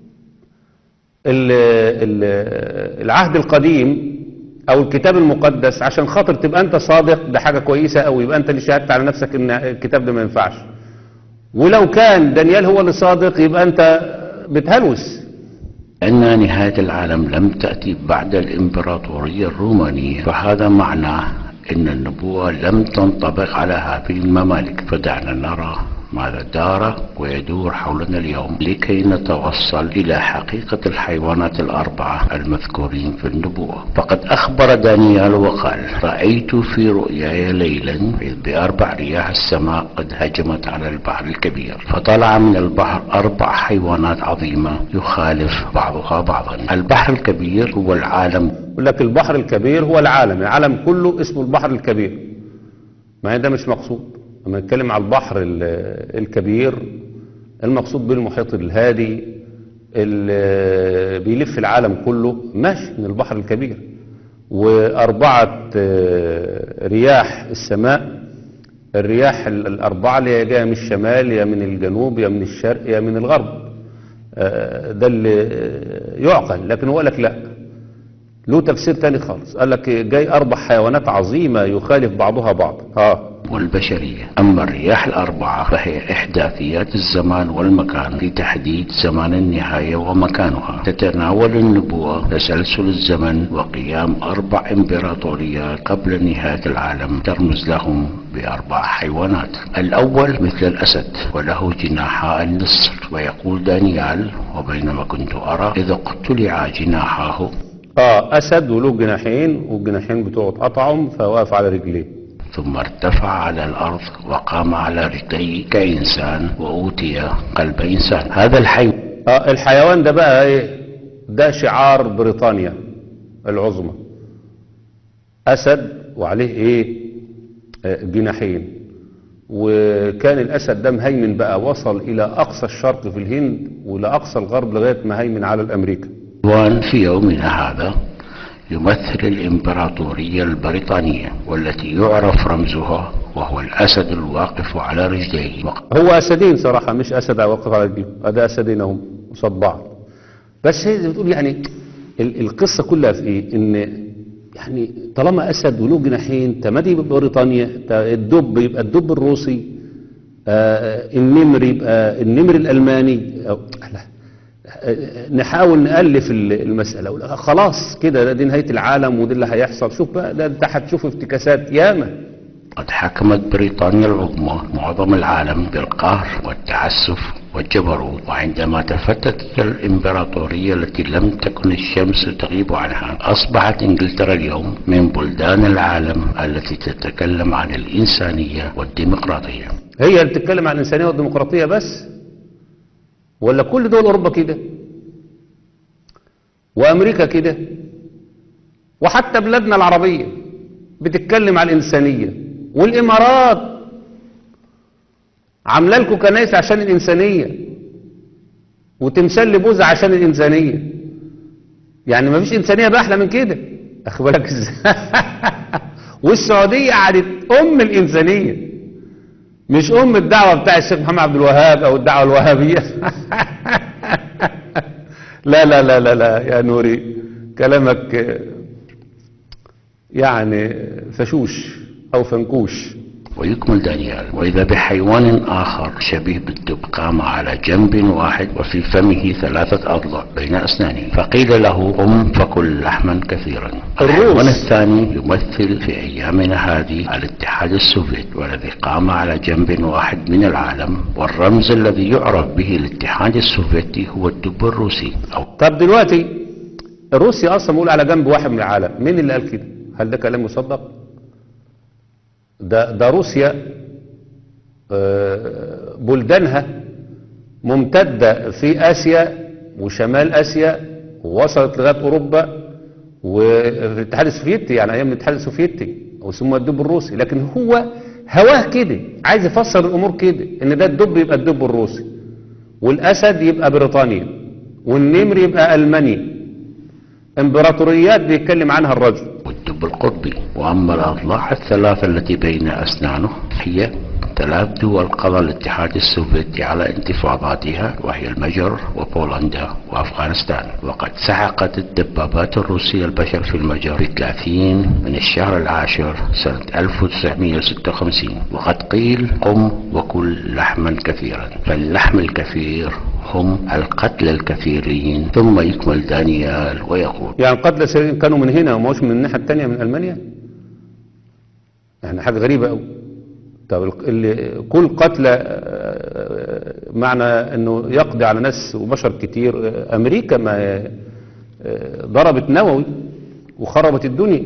ال ال العهد القديم او الكتاب المقدس عشان خاطر تبقى انت صادق ده حاجه كويسه قوي يبقى انت اللي شهدت على نفسك ان الكتاب ده ما ينفعش ولو كان دانيال هو اللي صادق يبقى انت بتهلوس أن نهاية العالم لم تأتي بعد الإمبراطورية الرومانية فهذا معناه أن النبوة لم تنطبق على هذه الممالك فدعنا نرى ماذا دار ويدور حولنا اليوم لكي نتوصل إلى حقيقة الحيوانات الأربعة المذكورين في النبوة فقد أخبر دانيال وقال رأيت في رؤياي ليلا إذ بأربع رياح السماء قد هجمت على البحر الكبير فطلع من البحر أربع حيوانات عظيمة يخالف بعضها بعضا البحر الكبير هو العالم يقول لك البحر الكبير هو العالم العالم كله اسمه البحر الكبير ما هي ده مش مقصود لما نتكلم على البحر ال- الكبير المقصود بالمحيط الهادي اللي بيلف العالم كله ماشي من البحر الكبير وأربعة آه، رياح السماء الرياح ال- الأربعة اللي هي جاية من الشمال يا من الجنوب يا من الشرق يا من الغرب آه، ده اللي آه، يعقل لكن هو قال لك لا له تفسير تاني خالص قال لك جاي أربع حيوانات عظيمة يخالف بعضها بعض ها والبشرية أما الرياح الأربعة فهي إحداثيات الزمان والمكان في تحديد زمان النهاية ومكانها تتناول النبوة تسلسل الزمن وقيام أربع إمبراطوريات قبل نهاية العالم ترمز لهم بأربع حيوانات الأول مثل الأسد وله جناحا النصر ويقول دانيال وبينما كنت أرى إذا اقتلع جناحاه اه اسد وله جناحين والجناحين بتوعه اتقطعوا فواقف على رجليه ثم ارتفع على الأرض وقام على رجليه كإنسان وأوتي قلب إنسان هذا الحي اه الحيوان ده بقى ايه ده شعار بريطانيا العظمى اسد وعليه ايه آه، جناحين وكان الاسد ده مهيمن بقى وصل الى اقصى الشرق في الهند والى اقصى الغرب لغايه ما هيمن على الامريكا وان في يومنا هذا يمثل الإمبراطورية البريطانية والتي يعرف رمزها وهو الأسد الواقف على رجليه وق- هو اسدين صراحه مش اسد واقف على رجله ده اسدين اهم قصاد بعض بس هي زي ما بتقول يعني ال- القصه كلها في ايه ان يعني طالما اسد وله جناحين تمادي يبقى بريطانيا تا- الدب يبقى الدب الروسي آه، النمر يبقى النمر الالماني أو لا آه، نحاول نالف ال- المساله ولا خلاص كده ده دي نهايه العالم وده اللي هيحصل شوف بقى ده انت هتشوف افتكاسات ياما قد حكمت بريطانيا العظمى معظم العالم بالقهر والتعسف والجبروت وعندما تفتتت الإمبراطورية التي لم تكن الشمس تغيب عنها أصبحت إنجلترا اليوم من بلدان العالم التي تتكلم عن الإنسانية والديمقراطية هي اللي بتتكلم عن الإنسانية والديمقراطية بس ولا كل دول أوروبا كده وأمريكا كده وحتى بلادنا العربية بتتكلم عن الإنسانية والإمارات عامله لكم كنايس عشان الإنسانية وتمثال لبوذا عشان الإنسانية يعني ما فيش إنسانية بقى أحلى من كده أخد بالك إزاي والسعودية قعدت أم الإنسانية مش ام الدعوه بتاع الشيخ محمد عبد الوهاب او الدعوه الوهابيه لا لا لا لا لا يا نوري كلامك آه، يعني فشوش او فنكوش ويكمل دانيال وإذا بحيوان آخر شبيه بالدب قام على جنب واحد وفي فمه ثلاثة أضلع بين أسنانه فقيل له قم فكل لحما كثيرا الحيوان الثاني يمثل في أيامنا هذه الاتحاد السوفيتي والذي قام على جنب واحد من العالم والرمز الذي يعرف به الاتحاد السوفيتي هو الدب الروسي أو طب دلوقتي روسيا اصلا بيقول على جنب واحد من العالم مين اللي قال كده هل ده كلام مصدق ده ده روسيا آه، بلدانها ممتدة في آسيا وشمال آسيا ووصلت لغاية أوروبا وفي الاتحاد السوفيتي يعني أيام الاتحاد السوفيتي وسمى الدب الروسي لكن هو هواه كده عايز يفسر الامور كده ان ده الدب يبقى الدب الروسي والاسد يبقى بريطانيا والنمر يبقى المانيا امبراطوريات بيتكلم عنها الرجل والدب القطبي وأما الأضلاع الثلاثة التي بين أسنانه هي ثلاث دول قضى الاتحاد السوفيتي على انتفاضاتها وهي المجر وبولندا وأفغانستان وقد سحقت الدبابات الروسية البشر في المجر في 30 من الشهر العاشر سنة 1956 وقد قيل قم وكل لحما كثيرا فاللحم الكثير هم القتل الكثيرين ثم يكمل دانيال ويقول يعني القتلى السريين كانوا من هنا وما هوش من الناحيه الثانيه من المانيا يعني حاجه غريبه قوي طب ال- اللي كل قتلى آه، معنى انه يقضي على ناس وبشر كتير آه، امريكا ما آه، ضربت نووي وخربت الدنيا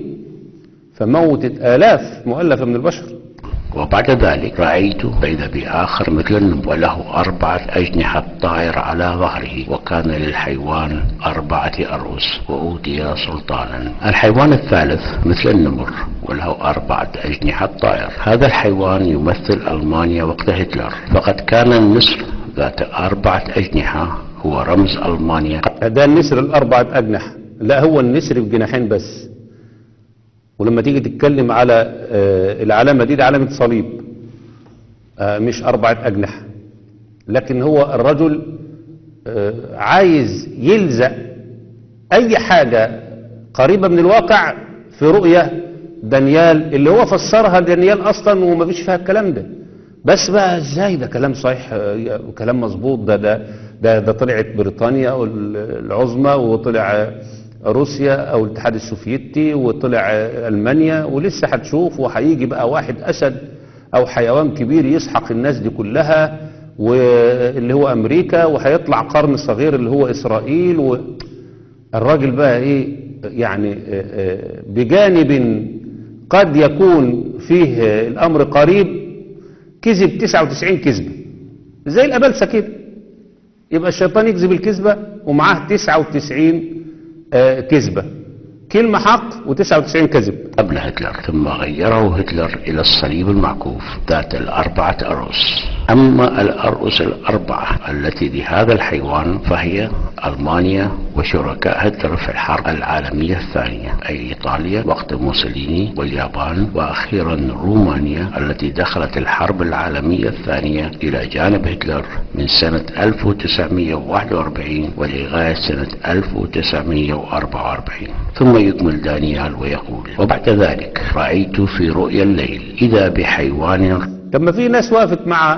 فموتت الاف مؤلفه من البشر وبعد ذلك رأيت فإذا بآخر مثل النمر وله أربعة أجنحة طائرة على ظهره وكان للحيوان أربعة أرؤوس وأوتي سلطانا الحيوان الثالث مثل النمر وله أربعة أجنحة طائر هذا الحيوان يمثل ألمانيا وقت هتلر فقد كان النسر ذات أربعة أجنحة هو رمز ألمانيا ده النسر الأربعة أجنحة لا هو النسر بجناحين بس ولما تيجي تتكلم على آه، العلامة دي, دي علامة صليب آه، مش أربعة أجنحة لكن هو الرجل آه، عايز يلزق أي حاجة قريبة من الواقع في رؤية دانيال اللي هو فسرها دانيال أصلا وما فيش فيها الكلام ده بس بقى ازاي ده كلام صحيح آه، كلام مظبوط ده ده ده, ده طلعت بريطانيا أو العظمى وطلع آه، روسيا او الاتحاد السوفيتي وطلع آه، المانيا ولسه هتشوف وهيجي بقى واحد اسد او حيوان كبير يسحق الناس دي كلها واللي هو امريكا وهيطلع قرن صغير اللي هو اسرائيل و... الراجل بقى ايه يعني آه، آه، بجانب قد يكون فيه آه، الامر قريب كذب 99 كذبه زي الابلسه كده يبقى الشيطان يكذب الكذبه ومعاه 99 آه، كذبه كلمه حق و99 كذب قبل هتلر ثم غيره هتلر إلى الصليب المعكوف ذات الأربعة أرؤوس أما الأرؤوس الأربعة التي لهذا الحيوان فهي ألمانيا وشركاء هتلر في الحرب العالمية الثانية أي إيطاليا وقت موسوليني واليابان وأخيرا رومانيا التي دخلت الحرب العالمية الثانية إلى جانب هتلر من سنة 1941 ولغاية سنة 1944 ثم يكمل دانيال ويقول وبعد ذلك رأيت في رؤيا الليل إذا بحيوان طب ما في ناس وقفت مع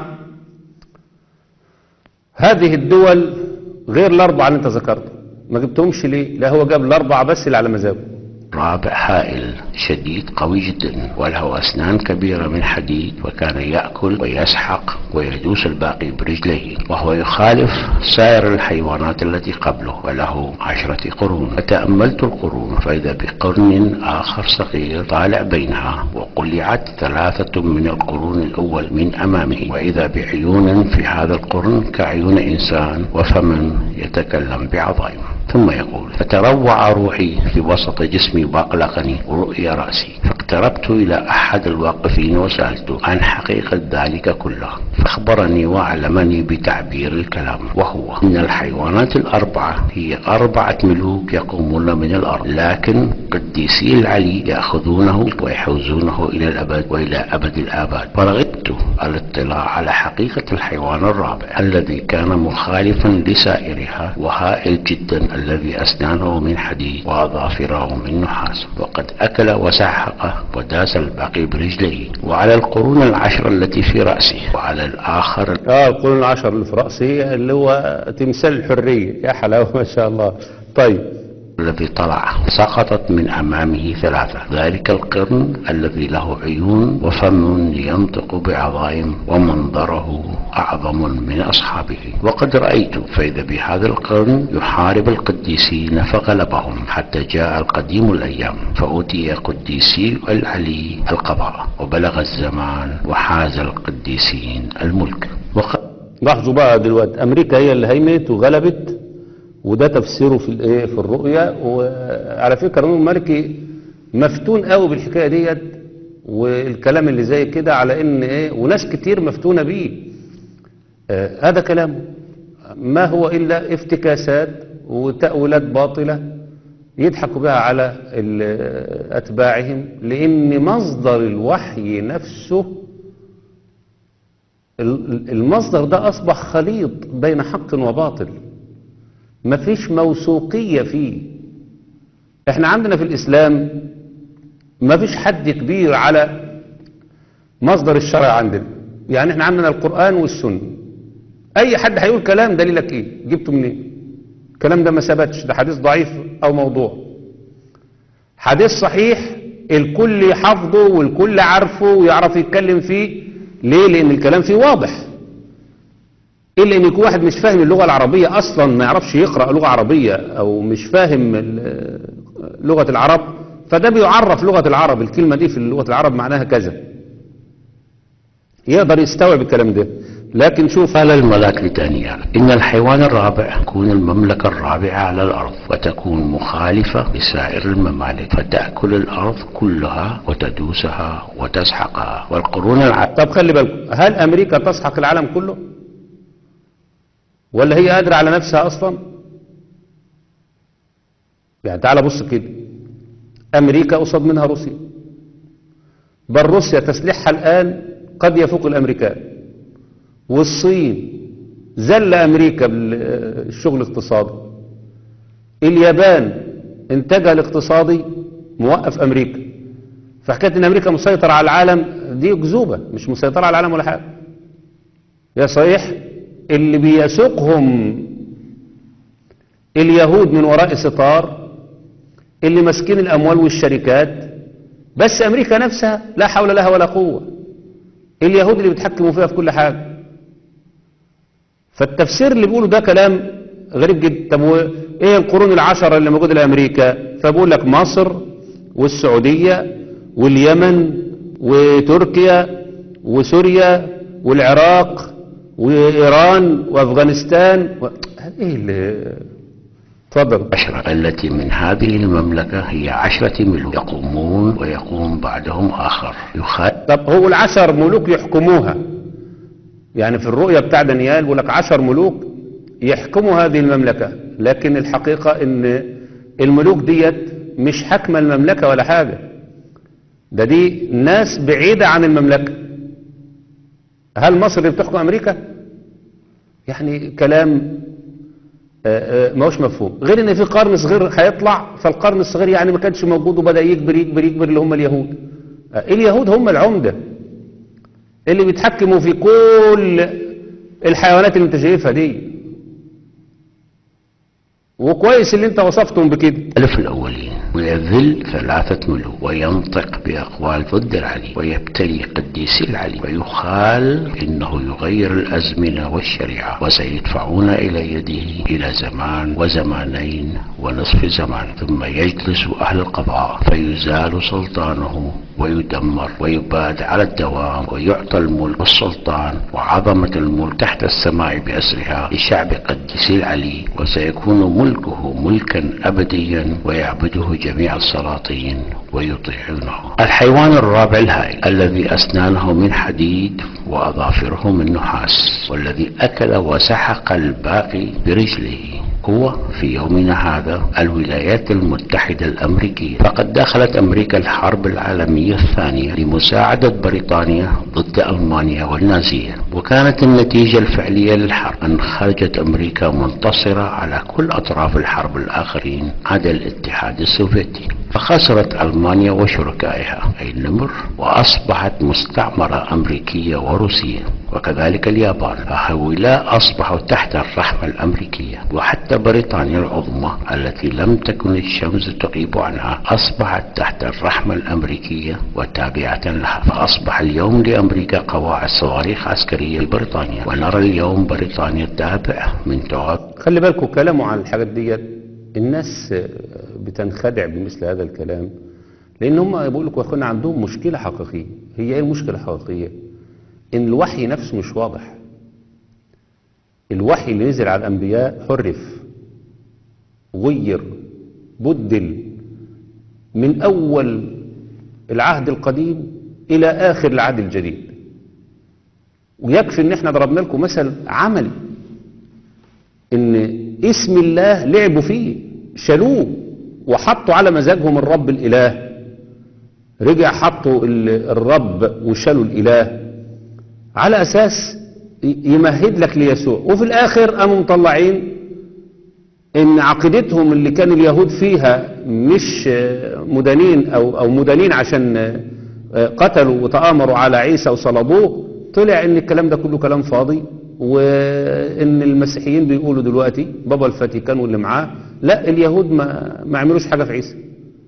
هذه الدول غير الاربعه اللي انت ذكرتها ما جبتهمش ليه لا هو جاب الاربعه بس اللي على مزاجه رابع هائل شديد قوي جدا وله أسنان كبيرة من حديد وكان يأكل ويسحق ويدوس الباقي برجليه وهو يخالف سائر الحيوانات التي قبله وله عشرة قرون فتأملت القرون فإذا بقرن آخر صغير طالع بينها وقلعت ثلاثة من القرون الأول من أمامه وإذا بعيون في هذا القرن كعيون إنسان وفم يتكلم بعظائم ثم يقول فتروع روحي في وسط جسمي واقلقني ورؤيا رأسي فاقتربت إلى أحد الواقفين وسألته عن حقيقة ذلك كله فأخبرني وأعلمني بتعبير الكلام وهو أن الحيوانات الأربعة هي أربعة ملوك يقومون من الأرض لكن قديسي العلي يأخذونه ويحوزونه إلى الأبد وإلى أبد الآباد فرغبت الاطلاع على حقيقة الحيوان الرابع الذي كان مخالفا لسائرها وهائل جدا الذي أسنانه من حديد وأظافره من نحاس وقد أكل وسحق وداس الباقي برجليه وعلى القرون العشر التي في رأسه وعلى الآخر اه القرون العشر اللي في راسي اللي هو تمثال الحريه يا حلاوه ما شاء الله طيب الذي طلع سقطت من أمامه ثلاثة ذلك القرن الذي له عيون وفم ينطق بعظائم ومنظره أعظم من أصحابه وقد رأيت فإذا بهذا القرن يحارب القديسين فغلبهم حتى جاء القديم الأيام فأوتي قديسي العلي القضاء وبلغ الزمان وحاز القديسين الملك وقد لاحظوا بقى دلوقتي امريكا هي اللي هيمت وغلبت وده تفسيره في الايه في الرؤيا وعلى فكره الامام المالكي مفتون قوي بالحكايه ديت والكلام اللي زي كده على ان ايه وناس كتير مفتونة بيه آه هذا كلام ما هو الا افتكاسات وتأويلات باطلة يضحكوا بها على ال- اتباعهم لان مصدر الوحي نفسه ال- المصدر ده اصبح خليط بين حق وباطل مفيش موثوقية فيه احنا عندنا في الاسلام مفيش حد كبير على مصدر الشرع عندنا يعني احنا عندنا القرآن والسنة اي حد هيقول كلام دليلك ايه جبته منين الكلام ده ما ثبتش ده حديث ضعيف او موضوع حديث صحيح الكل حافظه والكل عارفه ويعرف يتكلم فيه ليه لان الكلام فيه واضح الا ان يكون واحد مش فاهم اللغه العربيه اصلا ما يعرفش يقرا لغه عربيه او مش فاهم ال- لغه العرب فده بيعرف لغه العرب الكلمه دي في لغه العرب معناها كذا يقدر يستوعب الكلام ده لكن شوف قال الملاك لدانيال إن الحيوان الرابع تكون المملكة الرابعة على الأرض وتكون مخالفة لسائر الممالك فتأكل الأرض كلها وتدوسها وتسحقها والقرون الع... طب خلي بالكم هل امريكا تسحق العالم كله ولا هي قادره على نفسها اصلا يعني تعال بص كده امريكا قصاد منها روسيا بل روسيا تسليحها الان قد يفوق الامريكان والصين زل امريكا بالشغل الاقتصادي اليابان انتاجها الاقتصادي موقف امريكا فحكايه ان امريكا مسيطره على العالم دي اكذوبه مش مسيطره على العالم ولا حاجه يا صحيح اللي بيسوقهم اليهود من وراء ستار اللي ماسكين الاموال والشركات بس امريكا نفسها لا حول لها ولا قوه اليهود اللي بيتحكموا فيها في كل حاجه فالتفسير اللي بيقوله ده كلام غريب جدا طب و- ايه القرون العشرة اللي موجودة لامريكا فبقول لك مصر والسعودية واليمن وتركيا وسوريا والعراق وايران وافغانستان و... ايه اللي اتفضل عشرة التي من هذه المملكة هي عشرة ملوك يقومون ويقوم بعدهم آخر يخ... طب هو العشر ملوك يحكموها يعني في الرؤية بتاع دانيال بيقول لك عشر ملوك يحكموا هذه المملكة لكن الحقيقة ان الملوك ديت مش حكم المملكة ولا حاجة ده دي ناس بعيدة عن المملكة هل مصر اللي بتحكم امريكا يعني كلام آه، آه، ما هوش مفهوم غير ان في قرن صغير هيطلع فالقرن الصغير يعني ما كانش موجود وبدأ يكبر يكبر يكبر اللي هم اليهود آه، اليهود هم العمدة اللي بيتحكموا في كل الحيوانات اللي انت شايفها دي وكويس اللي انت وصفتهم بكده ألف الأولين ويذل ثلاثة ملوك وينطق بأقوال ضد العلي ويبتلي قديسي العلي ويخال إنه يغير الأزمنة والشريعة وسيدفعون إلى يده إلى زمان وزمانين ونصف زمان ثم يجلس أهل القضاء فيزال سلطانه ويدمر ويباد على الدوام ويعطى الملك والسلطان وعظمة الملك تحت السماء بأسرها لشعب قديسي العلي وسيكون ملكه ملكا أبديا ويعبده جميع السلاطين ويطيعونه الحيوان الرابع الهائل الذي أسنانه من حديد وأظافره من نحاس والذي أكل وسحق الباقي برجله هو في يومنا هذا الولايات المتحدة الأمريكية فقد دخلت أمريكا الحرب العالمية الثانية لمساعدة بريطانيا ضد ألمانيا والنازية وكانت النتيجة الفعلية للحرب أن خرجت أمريكا منتصرة على كل أطراف الحرب الآخرين عدا الاتحاد السوفيتي فخسرت ألمانيا وشركائها أي النمر وأصبحت مستعمرة أمريكية وروسية وكذلك اليابان فهؤلاء أصبحوا تحت الرحمة الأمريكية وحتى بريطانيا العظمى التي لم تكن الشمس تغيب عنها أصبحت تحت الرحمة الأمريكية وتابعة لها فأصبح اليوم لأمريكا قواعد صواريخ عسكرية لبريطانيا ونرى اليوم بريطانيا تابع من تعب خلي بالكم كلامه عن الحاجات ديت الناس آه، بتنخدع بمثل هذا الكلام لان هم بيقول لكم يا اخوانا عندهم مشكله حقيقيه هي ايه المشكله الحقيقيه ان الوحي نفسه مش واضح الوحي اللي نزل على الانبياء حرف غير بدل من اول العهد القديم إلى آخر العهد الجديد ويكفي ان احنا ضربنا لكم مثل عملي ان اسم الله لعبوا فيه شالوه وحطوا على مزاجهم الرب الاله رجع حطوا ال- الرب وشالوا الاله على اساس ي- يمهد لك ليسوع وفي الاخر قاموا مطلعين ان عقيدتهم اللي كان اليهود فيها مش آه، مدانين او او مدانين عشان آه، قتلوا وتآمروا على عيسى وصلبوه طلع ان الكلام ده كله كلام فاضي وان المسيحيين بيقولوا دلوقتي بابا الفاتيكان واللي معاه لا اليهود ما ما عملوش حاجه في عيسى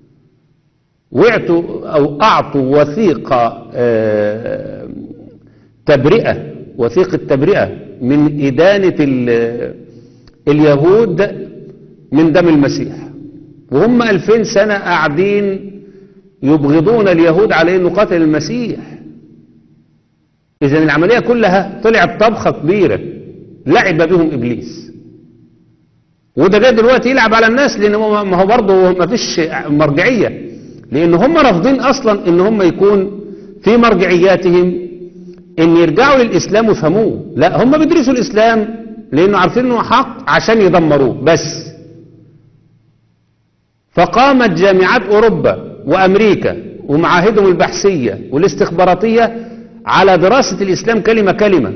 وعطوا او اعطوا وثيقه آه، تبرئه وثيقه تبرئه من ادانه ال- اليهود من دم المسيح وهم ألفين سنة قاعدين يبغضون اليهود على أنه قتل المسيح إذا العملية كلها طلعت طبخة كبيرة لعب بهم إبليس وده جاي دلوقتي يلعب على الناس لأن هو- ما هو برضه ما فيش مرجعية لأن هم رافضين أصلا أن هم يكون في مرجعياتهم ان يرجعوا للاسلام ويفهموه لا هم بيدرسوا الاسلام لانه عارفين انه حق عشان يدمروه بس فقامت جامعات اوروبا وامريكا ومعاهدهم البحثيه والاستخباراتيه على دراسه الاسلام كلمه كلمه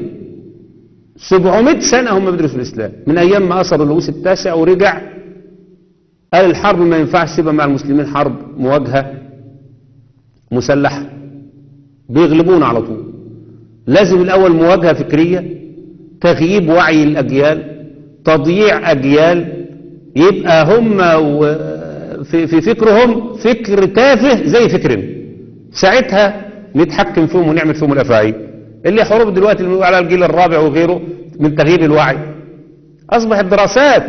700 سنه هم بيدرسوا الاسلام من ايام ما اثروا لويس التاسع ورجع قال الحرب ما ينفعش تبقى مع المسلمين حرب مواجهه مسلحه بيغلبونا على طول لازم الأول مواجهة فكرية تغييب وعي الأجيال تضييع أجيال يبقى هم و- في في فكرهم فكر تافه زي فكرنا ساعتها نتحكم فيهم ونعمل فيهم الأفاعيل اللي حروب دلوقتي اللي بنقول على الجيل الرابع وغيره من تغيير الوعي أصبحت دراسات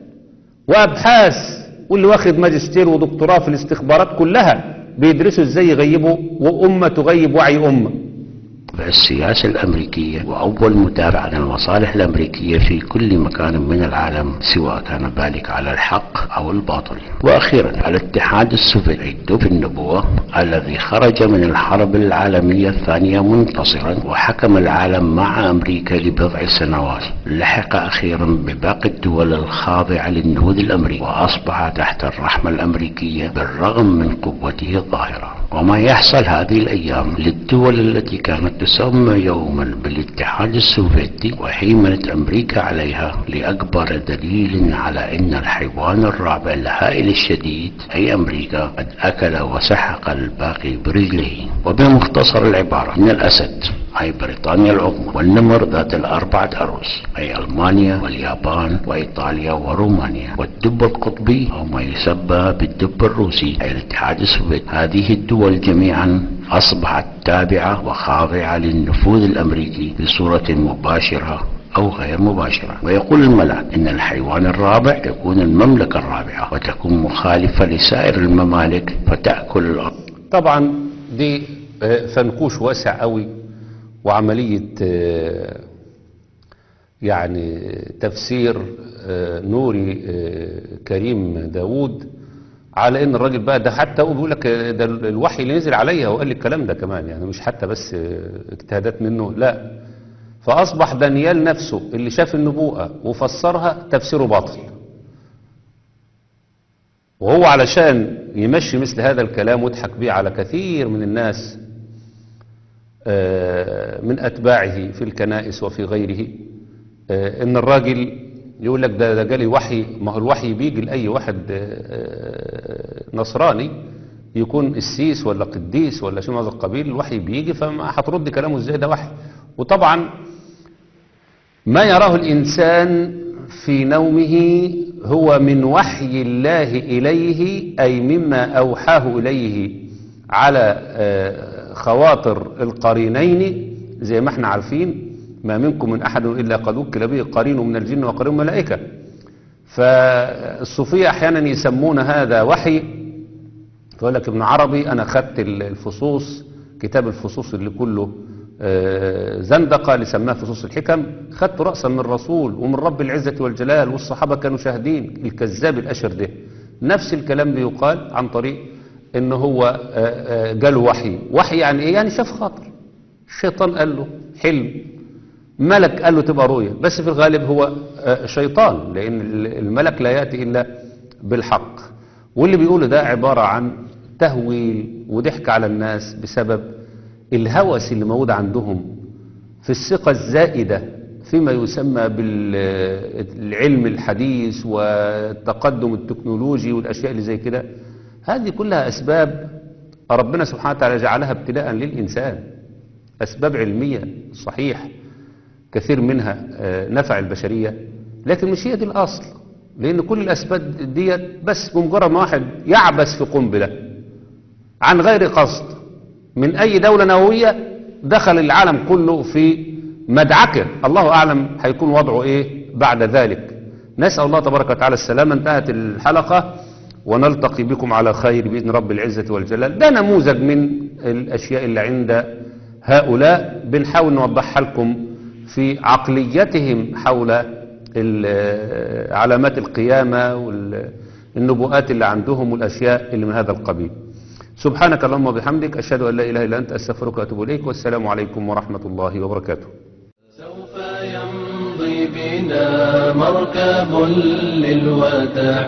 وأبحاث واللي واخد ماجستير ودكتوراه في الاستخبارات كلها بيدرسوا ازاي يغيبوا وأمة تغيب وعي أمة السياسة الأمريكية وأول مدافع عن المصالح الأمريكية في كل مكان من العالم سواء كان ذلك على الحق أو الباطل وأخيرا الاتحاد السوفيتي يدعو في النبوة الذي خرج من الحرب العالمية الثانية منتصرا وحكم العالم مع أمريكا لبضع سنوات لحق أخيرا بباقي الدول الخاضعة للنهوض الأمريكي وأصبح تحت الرحمة الأمريكية بالرغم من قوته الظاهرة وما يحصل هذه الأيام للدول التي كانت تسمى يوما بالاتحاد السوفيتي وحيمنت أمريكا عليها لأكبر دليل على أن الحيوان الرابع الهائل الشديد أي أمريكا قد أكل وسحق الباقي برجله وبمختصر العبارة إن الأسد أي بريطانيا العظمى والنمر ذات الأربعة أرؤوس أي ألمانيا واليابان وإيطاليا ورومانيا والدب القطبي أو ما يسمى بالدب الروسي أي الاتحاد السوفيتي هذه الدول جميعا أصبحت تابعة وخاضعة للنفوذ الأمريكي بصورة مباشرة أو غير مباشرة ويقول الملاك إن الحيوان الرابع تكون المملكة الرابعة وتكون مخالفة لسائر الممالك فتأكل الأرض طبعا دي آه، فنكوش واسع قوي وعملية آه، يعني تفسير آه، نوري آه، كريم داوود على ان الراجل بقى ده حتى هو بيقول لك آه، ده الوحي اللي نزل عليا وقال لي الكلام ده كمان يعني مش حتى بس آه، اجتهادات منه لا فاصبح دانيال نفسه اللي شاف النبوءة وفسرها تفسيره باطل وهو علشان يمشي مثل هذا الكلام ويضحك بيه على كثير من الناس آه، من أتباعه في الكنائس وفي غيره آه، إن الراجل يقول لك ده ده جالي وحي ما هو الوحي بيجي لأي واحد آه، نصراني يكون قسيس ولا قديس ولا شيء من هذا القبيل الوحي بيجي فما هترد كلامه ازاي ده وحي وطبعا ما يراه الإنسان في نومه هو من وحي الله إليه أي مما أوحاه إليه على آه، خواطر القرينين زي ما احنا عارفين ما منكم من أحد إلا قد وكل به قرين من الجن وقرين من الملائكة فالصوفية أحيانا يسمون هذا وحي فيقول لك ابن عربي أنا خدت الفصوص كتاب الفصوص اللي كله آه، زندقة اللي سماه فصوص الحكم خدت رأسا من الرسول ومن رب العزة والجلال والصحابة كانوا شاهدين الكذاب الأشر ده نفس الكلام بيقال عن طريق ان هو آه، آه، جاله وحي وحي يعني ايه يعني شاف خاطر الشيطان قال له حلم ملك قال له تبقى رؤية بس في الغالب هو آه، شيطان لان ال- الملك لا يأتي الا بالحق واللي بيقوله ده عبارة عن تهويل وضحك على الناس بسبب الهوس اللي موجود عندهم في الثقة الزائدة فيما يسمى بالعلم الحديث والتقدم التكنولوجي والأشياء اللي زي كده هذه كلها أسباب ربنا سبحانه وتعالى جعلها ابتلاء للإنسان أسباب علمية صحيح كثير منها آه، نفع البشرية لكن مش هي دي الأصل لأن كل الأسباب ديت بس بمجرد ما واحد يعبث في قنبلة عن غير قصد من أي دولة نووية دخل العالم كله في مدعكة الله أعلم هيكون وضعه إيه بعد ذلك نسأل الله تبارك وتعالى السلامة انتهت الحلقة ونلتقي بكم على خير بإذن رب العزة والجلال ده نموذج من الأشياء اللي عند هؤلاء بنحاول نوضحها لكم في عقليتهم حول ال- علامات القيامة والنبوءات اللي عندهم والأشياء اللي من هذا القبيل سبحانك اللهم وبحمدك أشهد أن لا إله إلا أنت أستغفرك وأتوب إليك والسلام عليكم ورحمة الله وبركاته سوف يمضي بنا مركب للوداع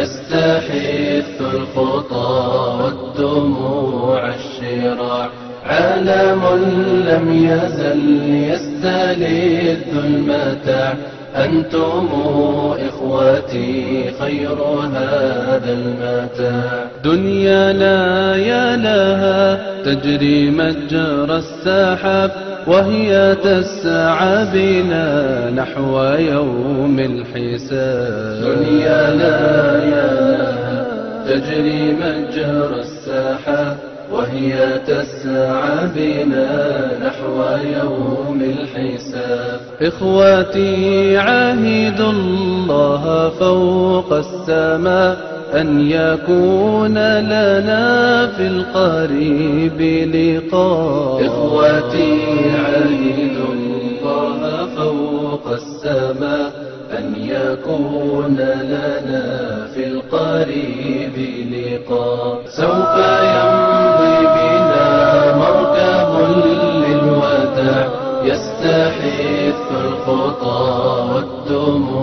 يستحث الخطى والدموع الشراع عالم لم يزل يستلذ المتاع أنتم إخوتي خير هذا المتاع دنيانا يا لها تجري مجرى السحاب وهي تسعى بنا نحو يوم الحساب دنيانا يا لها تجري مجرى السحاب وهي تسعى بنا نحو يوم الحساب إخواتي عاهدوا الله فوق السماء أن يكون لنا في القريب لقاء إخوتي عاهدوا الله فوق السماء أن يكون لنا في القريب لقاء سوف يمضي بنا مركب للوداع يستحث الخطى والدموع